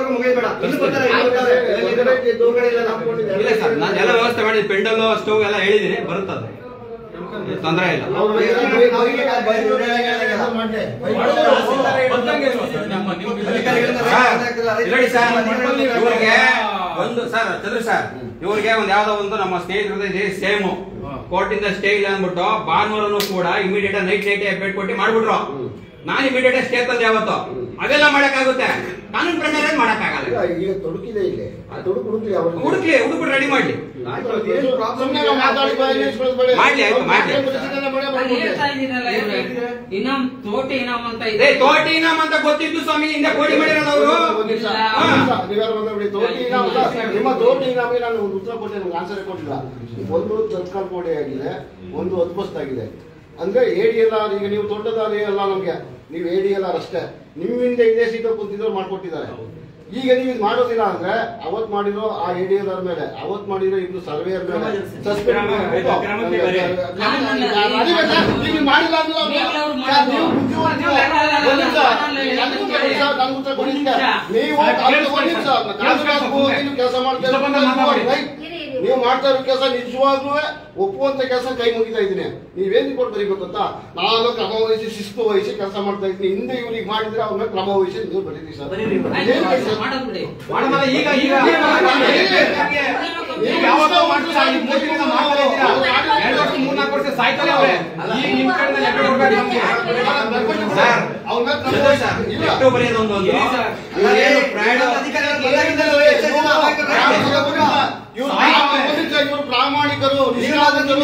ಇಲ್ಲ ಸರ್ ನಾನು ಎಲ್ಲ ವ್ಯವಸ್ಥೆ ಮಾಡಿದ್ದೀನಿ ಪೆಂಡಲ್ ಸ್ಟವ್ ಎಲ್ಲ ಹೇಳಿದ್ದೀನಿ ಬರುತ್ತದೆ ತೊಂದರೆ ಇಲ್ಲ ಸರ್, ನೋಡಿ ಸರ್ ಇವ್ರಿಗೆ ಒಂದು ಸರ್ ಚಂದ್ರ ಸರ್ ಇವ್ರಿಗೆ ಒಂದ್ ಯಾವ್ದೋ ಒಂದು ನಮ್ಮ ಸ್ನೇಹಿತರದ ಇದೆ ಸೇಮು ಕೋರ್ಟ್ ಇಂದ ಸ್ಟೇ ಇಲ್ಲ ಅಂದ್ಬಿಟ್ಟು ಭಾನುವಾರನು ಕೂಡ ಇಮಿಡಿಯೇಟ್ ನೈಟ್ ನೈಟ್ ಅಪ್ಡೇಟ್ ಕೊಟ್ಟು ಮಾಡ್ಬಿಟ್ರು ನಾನು ಇಮಿಡಿಯೇಟ್ ಸ್ಟೇ ತಂದೆ ಯಾವತ್ತು ಅದೆಲ್ಲ ಮಾಡಕ್ಕಾಗುತ್ತೆ ಕಾನೂನು ಪ್ರಕಾರ ಏನ್ ಮಾಡಕ್ಕಾಗಲ್ಲ ಈಗ ತೊಡಕಿದೆ ಇಲ್ಲಿ ಆ ತೊಡಕು ಹುಡುಕ್ಲಿ ಅವ್ರಿಗೆ. ಹುಡುಕ್ಲಿ ಹುಡುಕ್ಬಿಟ್ಟು ರೆಡಿ ಮಾಡ್ಲಿ ಸುಮ್ನೆ ನಾವು ಮಾತಾಡಿ ಬಾಯಿ ನಿಲ್ಸ್ಕೊಳ್ಳೋದು ಮಾಡ್ಲಿ, ಆಯ್ತು, ಮಾಡ್ಲಿ. ಪರಿಶೀಲನೆ ಮಾಡಿ ನಾನು ಮಾಡ್ಬಿಡಿ. ಹೇಳ್ತಾ ಇದ್ದೀನಲ್ಲ ಇವ್ರೆ ಇನಾಮ್ ತೋಟಿ ಇನಾಮ್ ಅಂತ ಏ ಇದೆ ತೋಟಿ ಇನಾಮ್ ಅಂತ ಗೊತ್ತಿದ್ದು ಸ್ವಾಮಿ ಹಿಂದೆ ಕೋಟಿ ಮಾಡಿರೋದು ಅವರು ಒಂದ್ ನಿಮಿಷ, ಇಲ್ಲ. ಒಂದ್ ನಿಮಿಷ, ನೀವ್ಯಾರು ಮಾತಾಡ್ಬಿಡಿ. ತೋಟಿ ಇನಾಮ್ ಅಂತ ನಿಮ್ಮ ತೋಟಿ ಇನಾಮಿಗೆ ನಾನು ಒಂದು ಉತ್ತರ ಕೊಟ್ಟೆ ನಮ್ಗೆ ಆನ್ಸರ್ ಕೊಟ್ಟಿಲ್ಲ ಒಂದು ತತ್ಕಾಲ್ ಕೋಡಿ ಆಗಿದೆ ಒಂದು ಅದ್ಭುತಾಗಿದೆ ಅಂದ್ರೆ ಎ ಡಿ ಎಲ್ ಆರ್ ಈಗ ನೀವು ದೊಡ್ಡದಾರಿ ಅಲ್ಲ ನಮ್ಗೆ ನೀವು ಎ ಡಿ ಎಲ್ ಆರ್ ಅಷ್ಟೇ ನಿಮ್ಮಿಂದ ಇದೇ ಸೀಟ ಕುಂತಿದ್ರು ಮಾಡ್ಕೊಟ್ಟಿದ್ದಾರೆ ಈಗ ನೀವು ಇದು ಮಾಡೋದಿಲ್ಲ ಅಂದ್ರೆ ಅವತ್ ಮಾಡಿರೋ ಆ ಎ ಡಿ ಎಲ್ ಆರ್ ಮೇಲೆ ಅವತ್ ಮಾಡಿರೋ ಇಬ್ರು ಸರ್ವೇಯರ್ ಮೇಲೆ ಸಸ್ಪೆಂಡ್ ಕ್ರಮ- ಕ್ರಮಕ್ಕೆ ಬರಿ. ನೀವು ಮಾಡಿಲ್ಲ ಅಂದ್ರೆ ಅವ್ರು- ಈಗಲೇ ಅವ್ರು ಸರ್, ನೀವು ಮಾಡೋದು. ಬುದ್ಧಿವಂತರು. ಅಲ್ಲ, ಅಲ್ಲ, ಅಲ್ಲ, ಒಂದ್ ನಿಮಿಷ. ಅಲ್ಲ, ಅಲ್ಲ, ನನ್ಗೂ ಉತ್ತರ ಕೊಡಿ ಸರ್, ನನ್ಗೂ ಉತ್ತರ ಕೊಡಿ. ಒಂದ್ ನಿಮಿಷ. ನೀವು ಸರ್, ಅದು ಕೇಳಿಸ್ಕೊಳ್ಳಿ ಒಂದ್ ನಿಮಿಷ. ಸರ್. ನಾಗರಾಜ್ ಹೋಗಿ ನೀವು ಕೆಲಸ ಮಾಡ್ತಾ ಇಷ್ಟು ಬಂದ ಮಾತಾಡಿ. ರೈಟ್. ನೀವು ಮಾಡ್ತಾ ಇರೋ ಕೆಲಸ ನಿಜವಾಗ್ಲೂ ಒಪ್ಪುವಂತ ಕೆಲಸ ಕೈ ಮುಗಿತಾ ಇದ್ದೀನಿ ನೀವೇನ್ ರಿಪೋರ್ಟ್ ಬರೀಬೇಕು ಅಂತ ನಾನು ಕ್ರಮ ವಹಿಸಿ ಶಿಸ್ತು ವಹಿಸಿ ಕೆಲಸ ಮಾಡ್ತಾ ಇದ್ದೀನಿ ಹಿಂದೆ ಇವ್ರಿಗೆ ಮಾಡಿದ್ರೆ ಅವ್ರ ಮೇಲೆ ಕ್ರಮ ವಹಿಸಿ ನೀವು ಬರೀರಿ ಸರ್ ಆಯ್ತು, ಮಾಡೋದು ಬಿಡಿ ಮಾಡಮಲ್ಲ ಈಗ ಈಗ ನೀವು ಯಾವಾಗ ಮಾಡ್ತೀರಾ ಈ ಮೂರ್ ದಿನದಿಂದ ಮಾಡ್ತಾ ಇದ್ದೀರಾ ಎರಡು ವರ್ಷ ಮೂರ್ ನಾಲ್ಕು ವರ್ಷ ಸಾಯ್ತಾನೆ ಅವ್ರೆ ಈಗ ನಿಮ್ ಕಡೆಯಿಂದ ಲೆಕ್ಕ ಕೊಡ್ಬೇಕು ನಮ್ಗೆ ಸರ್ ಅವ್ರ ಮೇಲೆ ಕ್ರಮ ಚಂದ್ರ ಸರ್ ವಹಿಸಿ- ಇಲ್ಲ. ಲೆಕ್ಕ ಬರೆಯೋದು ಒಂದು ಒಂದು ಇರಿ ಸರ್. ಇವ್ರೇನು ಪ್ರಾಣ ಇವರು ಪ್ರಾಮಾಣಿಕರು ನಿಷ್ಠಾವಂತರು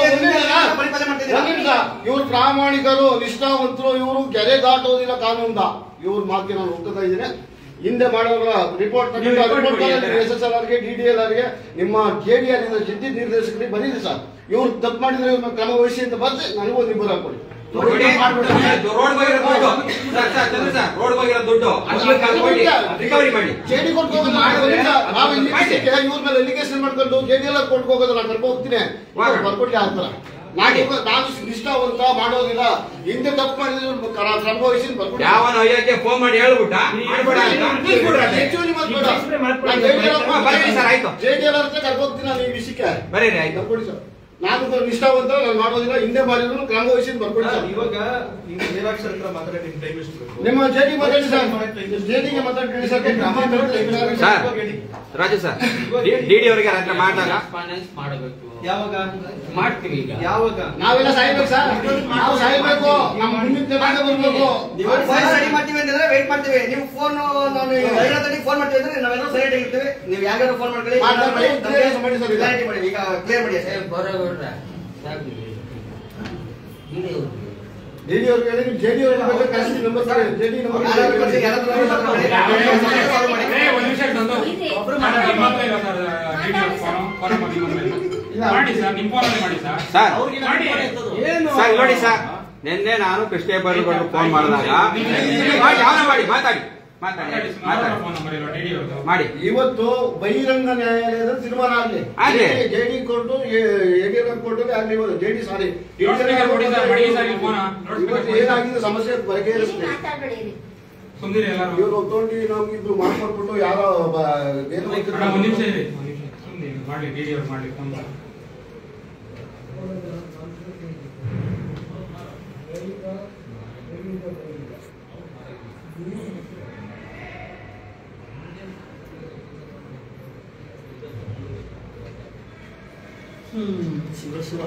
ಇವರು ಪ್ರಾಮಾಣಿಕರು ನಿಷ್ಠಾವಂತರು ಇವರು ಕೆರೆ ದಾಟೋದಿಲ್ಲ ಕಾನೂನ್ದ ಇವ್ರ ಮಾತಿಗೆ ನಾನು ಒಪ್ಕೊತಾ ಇದ್ದೀನಿ ಹಿಂದೆ ಮಾಡೋರ ರಿಪೋರ್ಟ್ ನೀವು report ಕೊಡಿ. ಎಸ್ ಎಸ್ ಎಲ್ ಆರ್ಗೆ ಡಿ ಡಿ ಎಲ್ ಆರ್ಗೆ ನಿಮ್ಮ ಕೆ ಡಿ ಆರ್ ಜಡ್ಜಿ ನಿರ್ದೇಶಕರಿಗೆ ಬರೀರಿ ಸರ್ ಇವ್ರು ತಪ್ಪು ಮಾಡಿದ್ರೆ ಇವ್ರ ಕ್ರಮ ವಹಿಸಿ ಅಂತ ಬರ್ತೆ ನನಗೂ ಒಂದು ಇಬ್ಬರು ಹಾಕೊಡಿ ರೋಡ್ ಹೋಗಿರೋ ದುಡ್ಡು sir sir Chandra sir road ಹೋಗಿರೋ ದುಡ್ಡು ರಿಕವರಿ ಮಾಡಿ ಜೆಡಿ ಕೊಟ್ಟು ಹೋಗೋದು ನಾವು ಒಂದು ನಿಮಿಷ, ನಾವು ಇಲ್ಲಿ ಇದಕ್ಕೆ ಇವ್ರ ಮೇಲೆ ಎಲಿಗೇಷನ್ ಮಾಡ್ಕೊಂಡು ಜೆಡಿ ಎಲ್ಲ ಕೊಟ್ಟು ಹೋಗೋದು ನಾನು ಕರ್ಕೊಂಡು ಹೋಗ್ತೀನಿ ಮಾಡೋಣ. ಬರ್ಕೊಡ್ಲಿ ಆ ಥರ ನಾನು ನಾನು ನಿಷ್ಠಾವಂತ ಮಾಡೋದಿಲ್ಲ ಹಿಂದೆ ತಪ್ಪು ಮಾಡಿದ್ರೆ ಇವ್ರು ಕ್ರ- ಕ್ರಮ ವಹಿಸಿ ಬರ್ಕೊಡಿ ಯಾವನ ಅಯ್ಯಕ್ಕೆ ಫೋನ್ ಮಾಡಿ ಹೇಳ್ಬಿಟ್ಟ ಮಾಡ್ಬೇಡ ಅಂತ ನಿಲ್ಸ್ಬಿಡ್ರಿ ಅಲ್ಲೇ. ಹೆಚ್ಚುವರಿ ಮಾತಾಡ. ಮಾಡ್ಕೊಳ್ಳಿ. ನಾನು JDL ಹತ್ರ ಹಾ, ಬರೀರಿ ಸರ್, ಆಯ್ತು. JDL ಹತ್ರ ಕರ್ಕೊಂಡು ಹೋಗ್ತೀನಿ ನಾನು ಈ ವಿಷಯಕ್ಕೆ ಬರೀರಿ ಆಯ್ತು ಬರ್ಕೊಡಿ ಸರ್ ನಾನು ನಿಷ್ಠಾವಂತ ನಾನು ಮಾಡೋದಿಲ್ಲ ಹಿಂದೆ ಮಾಡಿದ್ರು ಕ್ರಮ ವಹಿಸಿ ಬರ್ಕೊಡಿ ಸರ್ ಇವಾಗ ನೀವು ನಿರಾಕ್ಷರ ಹತ್ರ ಮಾತಾಡಿ ನಿಮ್ ಟೈಮ್ ಎಷ್ಟು ಬೇಕು ನಿಮ್ಮ ಜೆಡಿ ಮಾತಾಡಿ ಸರ್ ಜೆಡಿಗೆ ಮಾತಾಡಿ ಸರ್ ಕ್ರಮ ತಗೊಳ್ಳಿ. Sir Raju sir D D ಅವರಿಗೆ ರಾತ್ರಿ ಮಾಡಿದಾಗ Correspondence ಮಾಡಬೇಕು ಯಾವಾಗ ಮಾಡ್ತೀವಿ ಈಗ ಯಾವಾಗ ನಾವೆಲ್ಲ ಸಾಯ್ಬೇಕು ಸರ್ ನಾವು ಸಾಯ್ಬೇಕು ನಮ್ಮ ಮುಂದಿನ ಜನಾಂಗ ಬರ್ಬೇಕು ನೀವು ಫೋನ್ ರೆಡಿ ಮಾಡ್ತೀವಿ ಅಂತಂದ್ರೆ ವೇಟ್ ಮಾಡ್ತೀವಿ ನೀವು ಫೋನ್ ನಾನು ಐವತ್ತರಿಗೆ ಫೋನ್ ಮಾಡ್ತೀವಿ ಅಂದ್ರೆ ನಾವೆಲ್ಲ ಸೈಲೆಂಟ್ ಆಗಿರ್ತೀವಿ ನೀವು ಯಾರ್ಯಾರು ಫೋನ್ ಮಾಡ್ಕೊಳ್ಳಿ ಮಾಡ್ತಾರೆ, ಮಾಡಿ, clear ಮಾಡಿ ಸರ್ ಈಗ. ಕ್ಲಾರಿಟಿ ಮಾಡಿ ಈಗ ಕ್ಲಿಯರ್ ಮಾಡಿ ಏ, ಬರೋಬಿಡ್ರೆ ಸಾಕು. ಇಡಿ ಅವ್ರು. ಜೆಡಿ ಅವ್ರಿಗೆ ಹೇಳಿ ನೀವು ಜೆಡಿ ಅವ್ರಿಗೆ ಬೇಕಾದ್ರೆ ಕಳಿಸಿ ನಂಬರ್ ಸರ್ ಜೆಡಿ ನಂಬರ್ ಯಾರಾದ್ರೂ ಕಳ್ಸಿ, ಯಾರಾದ್ರೂ ಮಾತಾಡ್ಕೊಳ್ಳಿ. ಏ, ಒಂದ್ ನಿಮಿಷ ತಂದು ನಾನು ನಿಮ್ಮ ಹತ್ರ ಇಲ್ಲ ಸರ್ ಡೀಟೇಲ್ ಫೋನ್ ಫೋನ್ ಮಾಡಿ ನಿಮ್ಮ ಮೇಲೆ. ಮಾಡಿ ಸರ್ ನಿಮ್ ಫೋನ್ ಮಾಡಿ ಸರ್ ಸರ್ ಮಾಡಿ ಸರ್ ನೋಡಿ ಸರ್ ನಿನ್ನೆ ನಾನು ಕೃಷ್ಣ ಬೈರೇಗೌಡರು ಫೋನ್ ಮಾಡಿದಾಗ ಮಾಡಿ ಅವನ ಮಾಡಿ ಮಾತಾಡಿ ಮಾತಾಡಿ ಮಾತಾಡಿ ಫೋನ್ ನಂಬರ್ ಇಲ್ವಾ ಡಿ ಅವ್ರದ್ದು ಮಾಡಿ ಇವತ್ತು ಬಹಿರಂಗ ನ್ಯಾಯಾಲಯದ ತೀರ್ಮಾನ ಆಗ್ಲಿ ಆಗ್ಲಿ. ಜೆಡಿ ಕೋರ್ಟು ಯಡಿಯೂರಪ್ಪ ಕೋರ್ಟು ಆಗ್ಲಿ ಜೆಡಿ ಸಾರಿ ಲೌಡ್ ಸ್ಪೀಕರ್ ಕೊಡಿ ಸರ್, ಮಾಡಿ ಸರ್ ಈ ಫೋನ. ಲೌಡ್ ಸ್ಪೀಕರ್ ಇವತ್ತು ಕೊಡಿ ಸರ್. ಏನಾಗಿದೆ ಸಮಸ್ಯೆ ಬಗೆಹರಿಸ್ತೀವಿ ಸುಮ್ನಿರಿ ಎಲ್ಲರೂ ಇವ್ರು ಒತ್ತೊಂಡು ನಮ್ಗೆ ಇಬ್ರು ಮಾಡ್ಕೊಟ್ಬಿಟ್ಟು ಯಾರೋ ಒಬ್ಬ ಏನು ಅಣ್ಣ, ಒಂದ್ ನಿಮಿಷ ಇರಿ ಒಂದ್ ನಿಮಿಷ ಸುಮ್ನೆ ಇರಿ. ಮಾಡ್ಲಿ ಡಿ ಅವ್ರು ಮಾಡ್ಲಿ ಫೋನ್ ಶಿವ ಶಿವ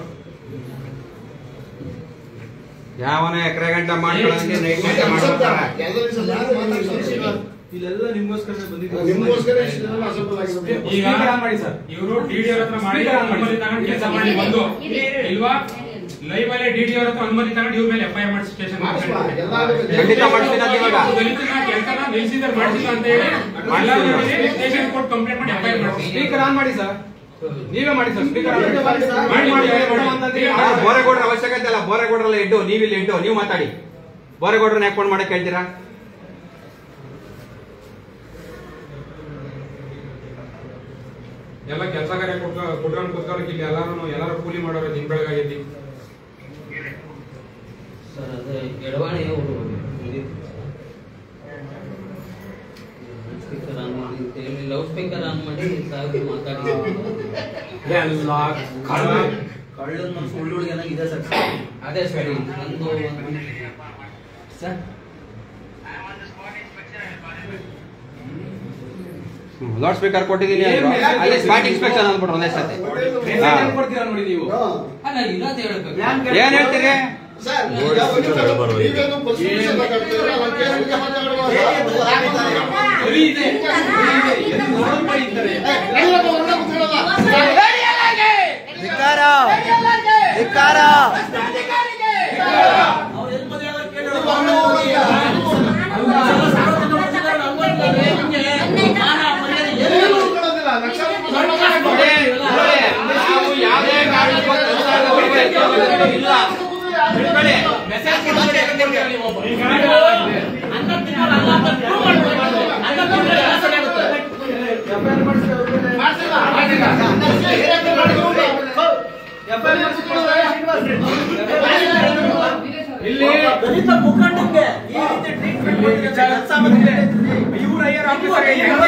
ಯಾವನ ಎಕರೆ ಗಂಟೆ ಮಾಡ್ಕೊಳ್ಳೋದಕ್ಕೆ ನೈಟ್ ಗಂಟೆ ಮಾಡ್ಕೊತಾರೆ ಇಲ್ಲೆಲ್ಲ ನಿಮ್ಗೋಸ್ಕರ ಬಂದಿದ್ದೀವಿ ನಿಮ್ಗೋಸ್ಕರ ಇಷ್ಟು ಜನ ಅಸೆಂಬಲ್ ಆಗಿರೋದು. ಈಗ Speaker on ಮಾಡಿ ಸರ್. ಇವರು ಡಿಡಿ ಅವ್ರ ಹತ್ರ ಮಾಡಿ Speaker on ಮಾಡಿ. ಅನುಮತಿ ತಗೊಂಡು ಕೆಲಸ ಮಾಡಿ ಒಂದು ಇಲ್ವಾ ಲೈವ್ ಅಲ್ಲೇ ಡಿಡಿ ಅವ್ರ ಹತ್ರ ಅನುಮತಿ ತಗೊಂಡು ಇವ್ರ ಮೇಲೆ ಎಫ್ಐಆರ್ ಮಾಡಿ ಸ್ಟೇಷನ್ ಮಾಡಿಸ್ಬಾ, ಎಲ್ಲ ಆಗುತ್ತೆ. ಖಂಡಿತ ಮಾಡ್ತೀನಿ ಅಂತ ಇವಾಗ. ದಲಿತನ ಕೆಲಸನ ನಿಲ್ಸಿದ್ರೆ ಮಾಡಿಸಿಲ್ಲ ಅಂತ ಹೇಳಿ ಎಲ್ಲರೂ ಮೇಲೆ ಸ್ಟೇಷನ್ ಕೋರ್ಟ್ ಕಂಪ್ಲೇಂಟ್ ಮಾಡಿ ಎಫ್ಐಆರ್ ಮಾಡಿಸಿ ಸ್ಪೀಕರ್ ಆನ್ ಮಾಡಿ ಸರ್ ನೀವೇ ಮಾಡಿ ಸರ್ ಸ್ಪೀಕರ್ ಆನ್ ಮಾಡಿ ಮಾಡಿ, ಮಾಡಿ, ಮಾಡಿ. ಅಂತಂದ್ರೆ ಆ, ಬೋರೇಗೌಡರ ಅವಶ್ಯಕತೆ ಇಲ್ಲ ಬೋರೇಗೌಡರಲ್ಲ ಇಟ್ಟು ನೀವಿಲ್ಲಿ ಇಟ್ಟು ನೀವು ಮಾತಾಡಿ ಬೋರೇಗೌಡರನ್ನ ಯಾಕೆ ಫೋನ್ ಮಾಡಕ್ ಹೇಳ್ತೀರಾ ಎಲ್ಲ ಕೆಲಸ ಕಾರ್ಯ ಕೊಟ್ಟ ಕೊಟ್ಕೊಂಡು ಕೂತ್ಕೊಳ್ಳೋಕೆ ಇಲ್ಲಿ ಎಲ್ಲಾರು ಎಲ್ಲಾರು ಕೂಲಿ ಮಾಡೋರು ದಿನ ಬೆಳಗಾಗೈತಿ ಸರ್ ಅದೇ ಎಡವಾಣಿ ಅವರು ಸ್ಪೀಕರ್ ಆನ್ ಮಾಡಿ ಅಂತ ಹೇಳಿ ಲೌಡ್ ಸ್ಪೀಕರ್ ಆನ್ ಮಾಡಿ ಸಾಕು ಮಾತಾಡಿ ಎಲ್ಲ ಕಳ್ಳ ಕಳ್ಳನ ಮನಸ್ಸು ಉಳ್ಳುಳ್ಳಿಗೆ ಇದೆ ಸರ್ ಅದೇ ಸರ್ ನಂದು ಸರ್ ಲೌಡ್ ಸ್ಪೀಕರ್ ಕೊಟ್ಟಿದ್ದೀನಿ ಅಂದ್ರು. ಅಲ್ಲಿ ಸ್ಪಾಟ್ ಇನ್ಸ್ಪೆಕ್ಷನ್ ಅಂದ್ಬಿಟ್ರು ಒಂದೇ ಸತಿ ಮೆಸೇಜ್ ಹೆಂಗ್ ಕೊಡ್ತೀರಾ ನೋಡಿ ನೀವು ಹಾ. ಅಲ್ಲ ಇರೋದು ಹೇಳ್ಬೇಕು ಏನ್ ಹೇಳ್ತೀರಿ ಸರ್, ಯಾವ ಒಂದು ನೀವೇನು ಪರಿಶೀಲಿಸಿ ಮಾತಾಡ್ತೀರಾ? ಒಂದು ಕೇಸ್ ಬಗ್ಗೆ ಮಾತಾಡುವಾಗ ಬರೀ ಇದೆ ಎಲ್ಲಿ ನೋಡೋದ್ ಮಾಡಿ ಇದ್ದಾರೆ. ಎಲ್ಲರೂ ಹೊರಗಡೆ ಕೂತ್ಕೊಳ್ಳೋದ? ಧಿಕ್ಕಾರ ಧಿಕ್ಕಾರ ಅವ್ರು ಎಲ್ಲಿ ಮದುವೆ ಆಗೋರು ಕೇಳೋರು. ನೀವು ಹೊರಗಡೆ ಹೋಗಿ. ಎಲ್ಲೂ ಕೂತ್ಕೊಳ್ಳೋದಿಲ್ಲ. ಲಕ್ಷಾಂತರ ನೋಡಿ, ನೋಡಿ, ನಾವು ಯಾವುದೇ ಕಾರಣಕ್ಕೂ ಕೆಲಸ ಬರ್ಬೇಕು ಇಲ್ಲ ಬಿಟ್ಕೊಳ್ಳಿ. ಮೆಸೇಜ್ ಕೊಡ್ತೀರಾ ಯಾಕಂದ್ರೆ ನೀವು ಒಬ್ಬ. ಇಲ್ಲಿ ದಲಿತ ಮುಖಂಡಂಗೆ ಈ ರೀತಿ ಟ್ರೀಟ್ಮೆಂಟ್ ಕೊಟ್ಟಿದ್ರೆ ಕೆಲಸ ಮಾಡಿದ್ರೆ ಇವ್ರ ಐಆರ್ ಆಫೀಸರ್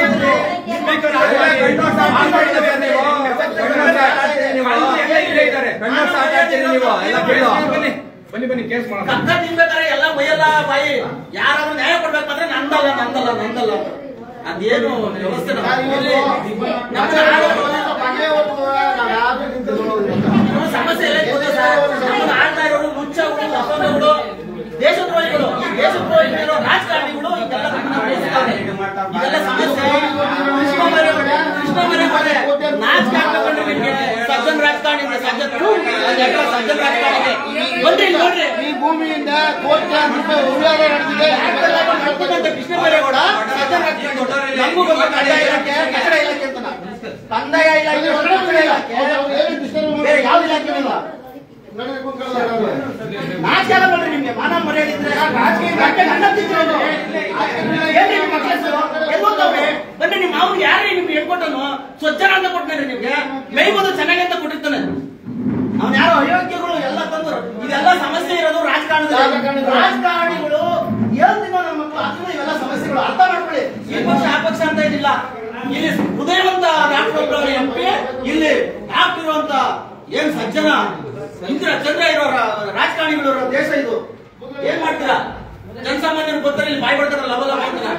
ಬನ್ನಿ ಬನ್ನಿ ಬನ್ನಿ ಕೇಸ್ ಮಾಡೋಣ ಕಕ್ಕ ತಿನ್ಬೇಕಾದ್ರೆ ಎಲ್ಲ ಮೈಯೆಲ್ಲ ಬಾಯಿ ಯಾರಾದ್ರೂ ನ್ಯಾಯ ಕೊಡ್ಬೇಕಾದ್ರೆ ನಂದಲ್ಲ ನಂದಲ್ಲ ನಂದಲ್ಲ ಅದೇನು ವ್ಯವಸ್ಥೆ ನಮ್ಮಲ್ಲಿ ನಮ್ಮ ನಾಡಲ್ಲಿ ನಾವ್ಯಾರು ನಿಂತ್ಕೊಳ್ಳೋದಿಲ್ಲ. ನಮ್ಮ ಸಮಸ್ಯೆ ಎಲ್ಲ ಗೊತ್ತಾ ಸರ್? ನಮ್ಮನ್ನ ಆಳ್ತಾ ಇರೋರು ಮುಚ್ಚಗಳು ಅಸಂಗಗಳು ದೇಶದ್ರೋಹಿಗಳು ಈ ದೇಶದ್ರೋಹಿಗಳು ರಾಜಕಾರಣಿಗಳು ಇದೆಲ್ಲ ನಮ್ಮನ್ನ ಬೆಳೆಸ್ತಾರೆ. ಇದೆಲ್ಲ ಸಮಸ್ಯೆ ಕೃಷ್ಣ ಬೈರೇಗೌಡ, ಕೃಷ್ಣ ಬೈರೇಗೌಡ, ನಾಚಿಕೆ ಆಗ್ಬೇಕಂದ್ರೆ ನಿಮ್ಗೆ ಸಜ್ಜನ್ ರಾಜಕಾರಣಿ ಇದೆ, ಸಜ್ಜನ್ ಅದೆಲ್ಲ ಸಜ್ಜನ್ ರಾಜಕಾರಣಿ ಇದೆ. ಬನ್ರಿ ಇಲ್ಲಿ ನೋಡ್ರಿ ಈ ಭೂಮಿಯಿಂದ ಕೋಟ್ಯಾಂತರ ರೂಪಾಯಿ ಉಳಿಯಾರ ನಡೆದಿದೆ ಕರ್ತವ್ಯಂತ ಕೃಷ್ಣ ಬೈರೇಗೌಡ ಸಜ್ಜನ್ ರಾಜಕಾರಣಿ ನಮಗೂ ಗೊತ್ತು ಕಂದಾಯ ಇಲಾಖೆ ಕಟ್ಟಡ ಇಲಾಖೆ ಅಂತ ನಾವು. ಕಂದಾಯ ಇಲಾಖೆ ಕಟ್ಟಡ ಇಲಾಖೆ ಬೇರೆ ಯಾವ ಇಲಾಖೆ ಇಲ್ಲ ನಡೆದು ಕೂತ್ಕೊಳ್ಳೋದು. ನಾಚಿಕೆ ಆಗಲ್ಲ ನೋಡ್ರಿ ನಿಮ್ಗೆ ಮಾನ ಮರ್ಯಾದೆ ಇದ್ರೆ ರಾಜಕೀಯ ಗಂಟೆ ಗಂಡ ತಿಂತಿರೋದು. ಏನ್ರಿ ನಿಮ್ಮ ಮಕ್ಳ ಹೆಸರು? ಎಲ್ಲಿ ಓದ್ತಾವ್ರೆ? ಬನ್ನಿ ನಿಮ್ಮ ಅವ್ರು ಯಾರೇ ನಿಮ್ಗೆ ಹೇಳ್ಕೊಟ್ಟನು ಸ್ವಚ್ಛನ ಅಂತ ಕೊಟ್ಟಾನೆ ನಿಮ್ಗೆ ಮೇಯ್ಬೋದು ಚೆನ್ನಾಗಿ ಅಂತ ಕೊಟ್ಟಿರ್ತಾನೆ ಅವ್ನ ಯಾರೋ ಅಯೋಗ್ಯಗಳು ಎಲ್ಲ ತಂದ್ರು ಇದೆಲ್ಲ ಸಮಸ್ಯೆ ಇರೋದು ರಾಜಕಾರಣದಲ್ಲಿ ರಾಜಕಾರಣದಲ್ಲಿ. ರಾಜಕಾರಣಿಗಳು ಹೇಳ್ತೀನೋ ನಮ್ಮ ಮಕ್ಕಳು ಅದನ್ನ ಇವೆಲ್ಲ ಸಮಸ್ಯೆಗಳು ಅರ್ಥ ಮಾಡ್ಕೊಳ್ಳಿ ಈ ಪಕ್ಷ ಆ ಪಕ್ಷ ಅಂತ ಏನಿಲ್ಲ ಇಲ್ಲಿ ಹೃದಯವಂತ ಡಾಕ್ಟರ್ ಎಂ ಪಿ ಇಲ್ಲಿ ಡಾಕ್ಟರ್ ಇರುವಂತ ಏನ್ ಸಜ್ಜನ ಇಂದ್ರ ಚಂದ್ರ ಇರೋ ರಾ- ರಾಜಕಾರಣಿಗಳು ಇರೋ ದೇಶ ಇದು ಏನ್ ಮಾಡ್ತೀರಾ ಜನಸಾಮಾನ್ಯರು ಬರ್ತಾರೆ ಇಲ್ಲಿ ಬಾಯ್ ಬರ್ತಾರ ಲಬ ಲಬ ಅಂತಾರ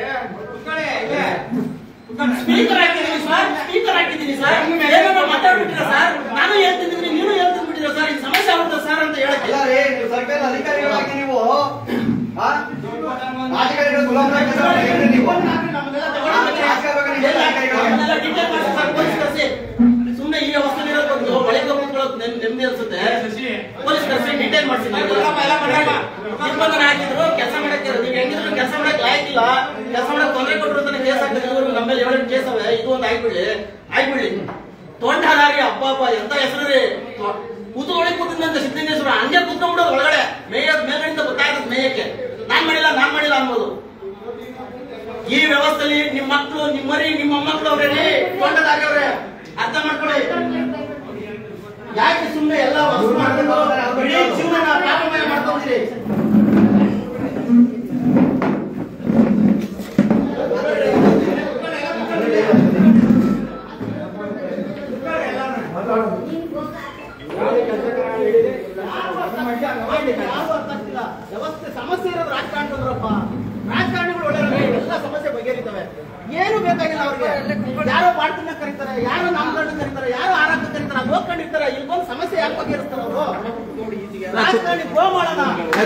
ಸ್ಪೀಕರ್ ಹಾಕಿದೀನಿ ಸರ್ ಸ್ಪೀಕರ್ ಹಾಕಿದೀನಿ ಸರ್ ಏನೋ ಮಾತಾಡ್ಬಿಟ್ಟಿರ ಸರ್ ನಾನು ಹೇಳ್ತಿದ್ದೀನಿ ನೀನು ಹೇಳ್ತಿದ್ಬಿಟ್ಟಿರ ಸರ್ ಇದು ಸಮಸ್ಯೆ ಆಗುತ್ತೆ ಸರ್ ಅಂತ ಹೇಳಕ್ಕೆ ಇಲ್ಲ ರೀ ನೀವು ಸರ್ಕಾರದ ಅಧಿಕಾರಿಗಳಾಗಿ ನೀವು ಆ? ಅಧಿಕಾರಿಗಳ ಗುಲಾಮರಾಗಿ ಕೆಲಸ ಮಾಡ್ತಿದ್ದೀರಿ ನೀವು ಸುಮ್ಮನೆ ಈ ಅವಸ್ಥೆ ಇರೋದು ಒಳಗೆ ಕೂತ್ಕೊಳ್ಳೋದು ನೆಮ್ಮದಿ ಅನ್ಸುತ್ತೆ ಪೊಲೀಸ್ ಕರ್ಸಿ ಡಿಟೈನ್ ಮಾಡ್ಸಿ ನಿರ್ಬಂಧನ ಹಾಕಿದ್ರು ಕೆಲಸ ಮಾಡಕ್ಕೆ ನೀವು ಹೆಂಗಿದ್ರು ಕೆಲಸ ಮಾಡಕ್ ಲಾಯಕ್ಕಿಲ್ಲ ಕೆಲಸ ಮಾಡಕ್ ತೊಂದರೆ ಕೊಟ್ಟರು ಅಂತಾನೆ ಕೇಸ್ ಹಾಕಿದ್ರು ಇವ್ರು ನಮ್ಮಲ್ಲಿ ಏಳೆಂಟು ಕೇಸ್ ಅವೆ ಇದು ಒಂದು ಆಗ್ಬಿಡ್ಲಿ ಆಗ್ಬಿಡ್ಲಿ ತೊಂಡಾರಿ ಅಪ್ಪ ಅಪ್ಪ ಎಂತ ಹೆಸರು ರೀ ಕೂತ್ಕೊಳ್ಳಿ ಕೂತಿದ್ದಂತ ಸಿದ್ದಲಿಂಗೇಶ್ವರ ಹಂಗೆ ಕೂತ್ಕೊಂಡ್ಬಿಡೋದು ಒಳಗಡೆ ಮೇಯ ಮೇಲ್ಗಡೆಯಿಂದ ಗೊತ್ತಾಗ್ತದೆ ಮೇಯಕ್ಕೆ ನಾನ್ ಮಾಡಿಲ್ಲ ನಾನ್ ಮಾಡಿಲ್ಲ ಅನ್ಬೋದು ಈ ವ್ಯವಸ್ಥೆಯಲ್ಲಿ ನಿಮ್ ಮಕ್ಕಳು ನಿಮ್ ಮರಿ ನಿಮ್ಮ ಮೊಮ್ಮಕ್ಕಳು ಅವ್ರೆ ತೋಟದಾಗ್ಯವ್ರೆ ಅರ್ಥ ಮಾಡ್ಕೊಳ್ಳಿ ಯಾಕೆ ಸುಮ್ಮನೆ ಎಲ್ಲ ವಸ್ತು ಮಾಡ್ಕೊಂಡು ಇಡೀ ಜೀವನ ಪಾಪಮಯ ಮಾಡ್ಕೊಂಡಿರಿ ಯಾರು ಅರ್ಥ ಆಗ್ತಿಲ್ಲ. ವ್ಯವಸ್ಥೆ ಸಮಸ್ಯೆ ಇರೋದು ರಾಜಕಾರಣದವ್ರಪ್ಪ ರಾಜಕಾರಣಿಗಳು ಒಳ್ಳೆ ಎಲ್ಲ ಸಮಸ್ಯೆ ಬಗೆಹರಿತವೆ ಏನು ಬೇಕಾಗಿಲ್ಲ ಅವ್ರಿಗೆ ಯಾರೋ ಪಾಡ್ತಿನ ಕರೀತಾರೆ ಯಾರೋ ನಾಮಕರಣ ಕರೀತಾರೆ ಯಾರೋ ಆರಾಧ ಕರೀತಾರೆ ಅದು ಹೋಗ್ಕೊಂಡಿರ್ತಾರೆ ಇಲ್ಲಿ ಬಂದು ಸಮಸ್ಯೆ ಯಾಕೆ ಬಗೆಹರಿಸ್ತಾರೆ ಅವರು ರಾಜಕಾರಣಿ ಗೋ ಮಾಡೋಣ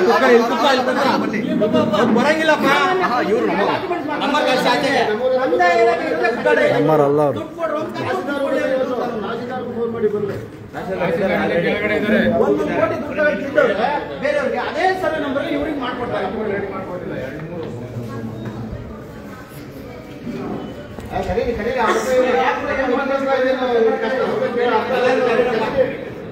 ಬರಂಗಿಲ್ಲಪ್ಪ ಇವ್ರು ನಮ್ಮ ಕೆಲಸ ಆಚೆಗೆ ನಮ್ಮರಲ್ಲ ಅವ್ರು. ದುಡ್ಡು ಕೊಡ್ರು ಅಂತ ದುಡ್ಡು ಕೊಡಿ ಅಂತ ಹೇಳ್ತಾರೆ. ತಹಸೀಲ್ದಾರ್ಗೂ ಫೋನ್ ಮಾಡಿ ಬರ್ಲಿ ಕೆಳಗಡೆ ಇದ್ದಾರೆ ಒಂದು ಕೋಟಿ ದುಡ್ಡು ಇದ್ದವ್ರೆ ಬೇರೆಯವ್ರಿಗೆ ಅದೇ ಸರ್ವೆ ನಂಬರ್ ಇವ್ರಿಗೆ ಮಾಡ್ಕೊಡ್ತಾರೆ ಆ, ಕರೀರಿ ಕರೀರಿ ಆ ರೂಪಾಯಿ ಇವ್ರು ಯಾಕೆ ರೂಪಾಯಿ ಮಾಡ್ತಾ ಇದ್ದೀರೋ ಇವ್ರ ಕಷ್ಟ ಅವ್ರಿಗೆ ಬೇಡ, ಅರ್ಥ ಆಗಲ್ಲ.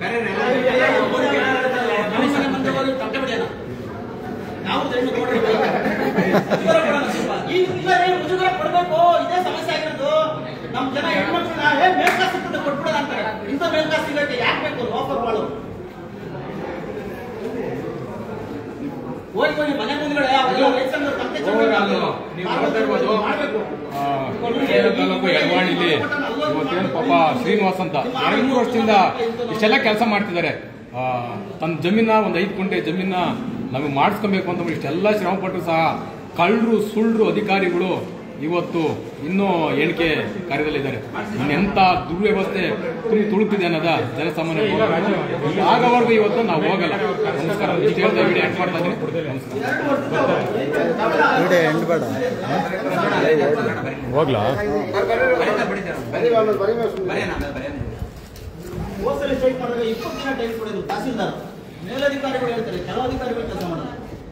ಮನುಷ್ಯನ ಮುಂದೆ ಹೋಗಿ ತಟ್ಟೆ ಬಿಡಿಯೋಣ. ನಾವು ದಯವಿಟ್ಟು ಕೊಡ್ರಿ ಬೈಕ್. ಮುಜುಗರ ಕೊಡೋಣ ಸ್ವಲ್ಪ. ಈ ಇಲ್ಲ ರೀ, ಮುಜುಗರ ಕೊಡ್ಬೇಕು ಇದೇ ಸಮಸ್ಯೆ ಆಗಿರೋದು ನಮ್ ಜನ ಹೆಣ್ಮಕ್ಳನ್ನ ಏ ಮೇಲ್ಕಾಸ್ ಸಿಗ್ತದೆ ಕೊಟ್ಬಿಡೋಣ ಅಂತಾರೆ ಇಂಥ ಮೇಲ್ಕಾಸ್ ಸಿಗಕ್ಕೆ ಯಾಕೆ ಬೇಕು ಲೋಫರ್ ಬಾಳು ಹೋಗಿ ಹೋಗಿ ಮನೆ ಮುಂದ್ಗಡೆ ಅವೆಲ್ಲ ಲೈಸೆನ್ಸ್ ಕಂತೆ ಓವರಾಲ್ ನೀವು ನೋಡ್ತಾ ಇರ್ಬೋದು ಮಾಡ್ಬೇಕು ಆ, ಸೇಲಂ ತಾಲೂಕು ಯಡವಾಣಿಲಿ ಇವತ್ತೇನು ಪಾಪ ಶ್ರೀನಿವಾಸ್ ಅಂತ ಎರಡು ಮೂರು ವರ್ಷದಿಂದ ಇಷ್ಟೆಲ್ಲ ಕೆಲಸ ಮಾಡ್ತಿದ್ದಾರೆ ಆ, ತನ್ನ ಜಮೀನ ಒಂದು ಐದು ಗುಂಟೆ ಜಮೀನ ನಮಗೆ ಮಾಡಿಸ್ಕೊಬೇಕು ಅಂತ ಇಷ್ಟೆಲ್ಲ ಶ್ರಮ ಪಟ್ಟರು ಸಹ ಕಳ್ಳರು ಸುಳ್ಳು ಅಧಿಕಾರಿಗಳು ಇವತ್ತು ಇನ್ನೂ ಎಣಿಕೆ ಕಾರ್ಯದಲ್ಲಿದ್ದಾರೆ ಇನ್ನೆಂತ ದುರ್ವ್ಯವಸ್ಥೆ ತುಂಬಿ ತುಳುಕಿದೆ ಅನ್ನೋದ ಜನಸಾಮಾನ್ಯ ಆಗವರೆಗೂ ಇವತ್ತು ನಾವು ಹೋಗಲ್ಲ ನಮಸ್ಕಾರ ಇಷ್ಟು ಹೇಳ್ತಾ ವಿಡಿಯೋ ಆ್ಯಕ್ಟ್ ಮಾಡ್ತಾ ಇದ್ದೀನಿ ನಮಸ್ಕಾರ ವಿಡಿಯೋ ಎಂಡ್ ಬೇಡ ಹೋಗ್ಲಾ ಬರೀ ಆಮೇಲೆ ಬರೀ ಮೇಲೆ ಸುಮ್ನೆ. ಹೋಸಲಿ ಸ್ಟ್ರೈಕ್ ಮಾಡಿದಾಗ ಇಪ್ಪತ್ತು ದಿನ ಟೈಮ್ ಕೊಡೋದು ತಹಸೀಲ್ದಾರ್ ಮೇಲಧಿಕಾರಿಗಳು ಹೇಳ್ತಾರೆ ಕೆಲವು ಅಧಿಕಾರಿಗಳು ಕೆಲಸ ಮಾಡೋದು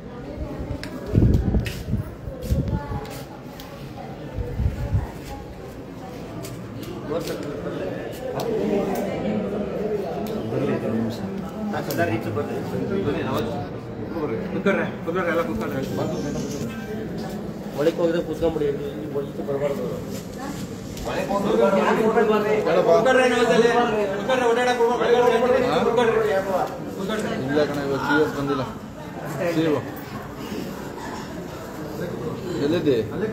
ಒಳಗೆ ಹೋಗಿದ್ರೆ ಕೂತ್ಕೊಂಡ್ಬಿಡಿ ಇಲ್ಲಿ ಒಳಗೆ ಬರಬಾರ್ದು ಇಲ್ಲ ಕಣ ಇವತ್ತು ಸಿ ಎಸ್ ಬಂದಿಲ್ಲ ಸಿ ಎಲ್ಲಿದ್ದೆ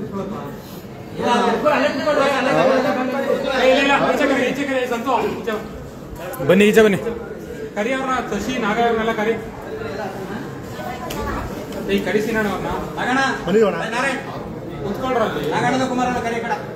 ಬನ್ನಿ ಈಚೆ ಬನ್ನಿ ಕರಿ ಅವ್ರನ್ನ ಶಶಿ ನಾಗ ಅವ್ರನ್ನೆಲ್ಲ ಕರಿ ಈ ಕರಿಸಿ ನಾನು ಅವ್ರನ್ನ ಬಂದಿದೋಣ ಕುತ್ಕೊಳ್ರಲ್ಲಿ ನಾಗಾನಂದ ಕುಮಾರನ ಕರೆ ಕಡ